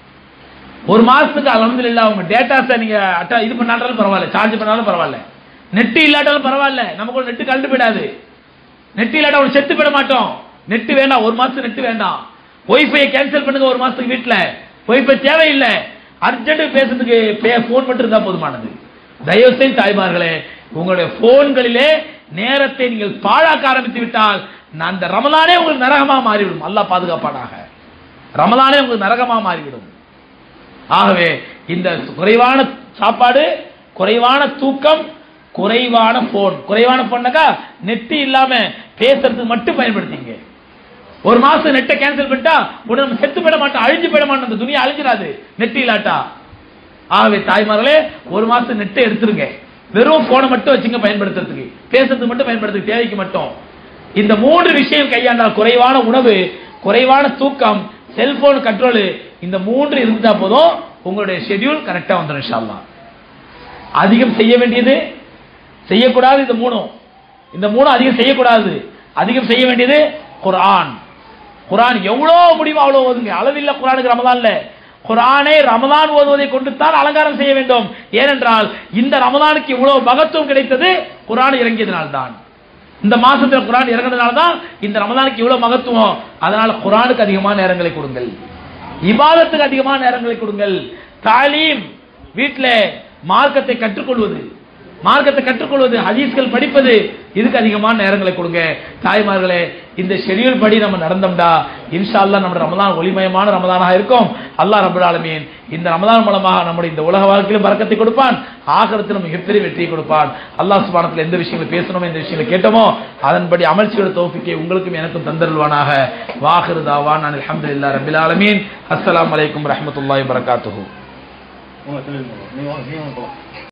ஒரு மாசத்துக்கு அலமதுல்லா உங்க டேட்டாஸை நீங்க அட்டா இது பண்ணாலும் பரவாயில்ல சார்ஜ் பண்ணாலும் பரவாயில்ல நெட் இல்லாட்டாலும் பரவாயில்ல நமக்கு நெட் கழண்டு போயிடாது நெட் இல்லாட்டா ஒரு செத்து போயிட மாட்டோம் நெட் வேண்டாம் ஒரு மாசத்துக்கு நெட் வேண்டாம் ஒய்ஃபை கேன்சல் பண்ணுங்க ஒரு மாசத்துக்கு வீட்டுல ஒய்ஃபை தேவையில்லை அர்ஜென்ட் பேசுறதுக்கு போன் மட்டும் இருந்தா போதுமானது தயவு செய்து தாய்மார்களே உங்களுடைய போன்களிலே நேரத்தை நீங்கள் பாழாக்க ஆரம்பித்து விட்டால் நான் அந்த ரமலானே உங்களுக்கு நரகமா மாறிவிடும் அல்லாஹ் பாதுகாப்பானாக ரமலானே உங்களுக்கு நரகமா மாறிவிடும் ஆகவே இந்த குறைவான சாப்பாடு குறைவான தூக்கம் குறைவான போன் குறைவான போன்னாக்கா நெட் இல்லாம பேசுறதுக்கு மட்டும் பயன்படுத்திங்க ஒரு மாசம் நெட்டை கேன்சல் பண்ணிட்டா உடனே நம்ம செத்து போயிட மாட்டோம் அழிஞ்சு போயிட மாட்டோம் அந்த துணியை அழிஞ்சிடாது நெட் இல்லாட்டா ஆகவே தாய்மார்களே ஒரு மாசம் நெட்டை எடுத்துருங்க வெறும் போனை மட்டும் வச்சுங்க பயன்படுத்துறதுக்கு பேசுறதுக்கு மட்டும் பயன்படுத்துக்கு தேவைக்கு மட்டும் இந்த மூன்று விஷயம் கையாண்டால் குறைவான உணவு குறைவான தூக்கம் செல்போன் கண்ட்ரோல் இந்த மூன்று இருந்தா போதும் உங்களுடைய ஷெட்யூல் கரெக்டா வந்துடும் இன்ஷால்லா அதிகம் செய்ய வேண்டியது செய்யக்கூடாது இந்த மூணும் இந்த மூணும் அதிகம் செய்யக்கூடாது அதிகம் செய்ய வேண்டியது குர்ஆன் குர்ஆன் எவ்வளவு முடியுமோ அவ்வளவு ஓதுங்க அளவில்ல குர்ஆனுக்கு ரமலான்ல குர்ஆனை ரமலான் ஓதுவதை கொண்டு தான் அலங்காரம் செய்ய வேண்டும் ஏனென்றால் இந்த ரமலானுக்கு இவ்வளவு மகத்துவம் கிடைத்தது குர்ஆன் இறங்கியதனால் தான் இந்த மாசத்துல குர்ஆன் இறங்கினதுனால தான் இந்த ரமலானுக்கு இவ்வளவு மகத்துவம் அதனால குர்ஆனுக்கு அதிகமான நேரங்களை கொடுங்கள் இபாதத்துக்கு அதிகமான நேரங்களை கொடுங்கள் தாலீம் வீட்டில் மார்க்கத்தை கற்றுக்கொள்வது மார்க்கத்தை கற்றுக்கொள்வது ஹதீஸ்கள் படிப்பது இதுக்கு அதிகமான நேரங்களை கொடுங்க தாய்மார்களே இந்த ஷெட்யூல் படி நம்ம நடந்தோம்டா இன்ஷா அல்லாஹ் நம்ம ரமதான் ஒளிமயமான ரமதானாக இருக்கும் அல்லாஹ் ரபுல் ஆலமீன் இந்த ரமதான் மூலமாக நம்முடைய இந்த உலக வாழ்க்கையிலும் பறக்கத்தை கொடுப்பான் ஆகரத்திலும் மிகப்பெரிய வெற்றியை கொடுப்பான் அல்லாஹ் சுபானத்தில் எந்த விஷயங்களை பேசணுமோ எந்த விஷயங்களை கேட்டோமோ அதன்படி அமர்ச்சியோட தோஃபிக்கை உங்களுக்கும் எனக்கும் தந்தருள்வானாக வாஹிரு தாவான் நான் அல்ஹம்துலில்லாஹ் ரபில் ஆலமீன் அஸ்ஸலாமு அலைக்கும் வரஹ்மத்துல்லாஹி வபரகாத்துஹு உங்க சொல்லுங்க நீங்க வாங்க நீங்க வாங்க போலாம்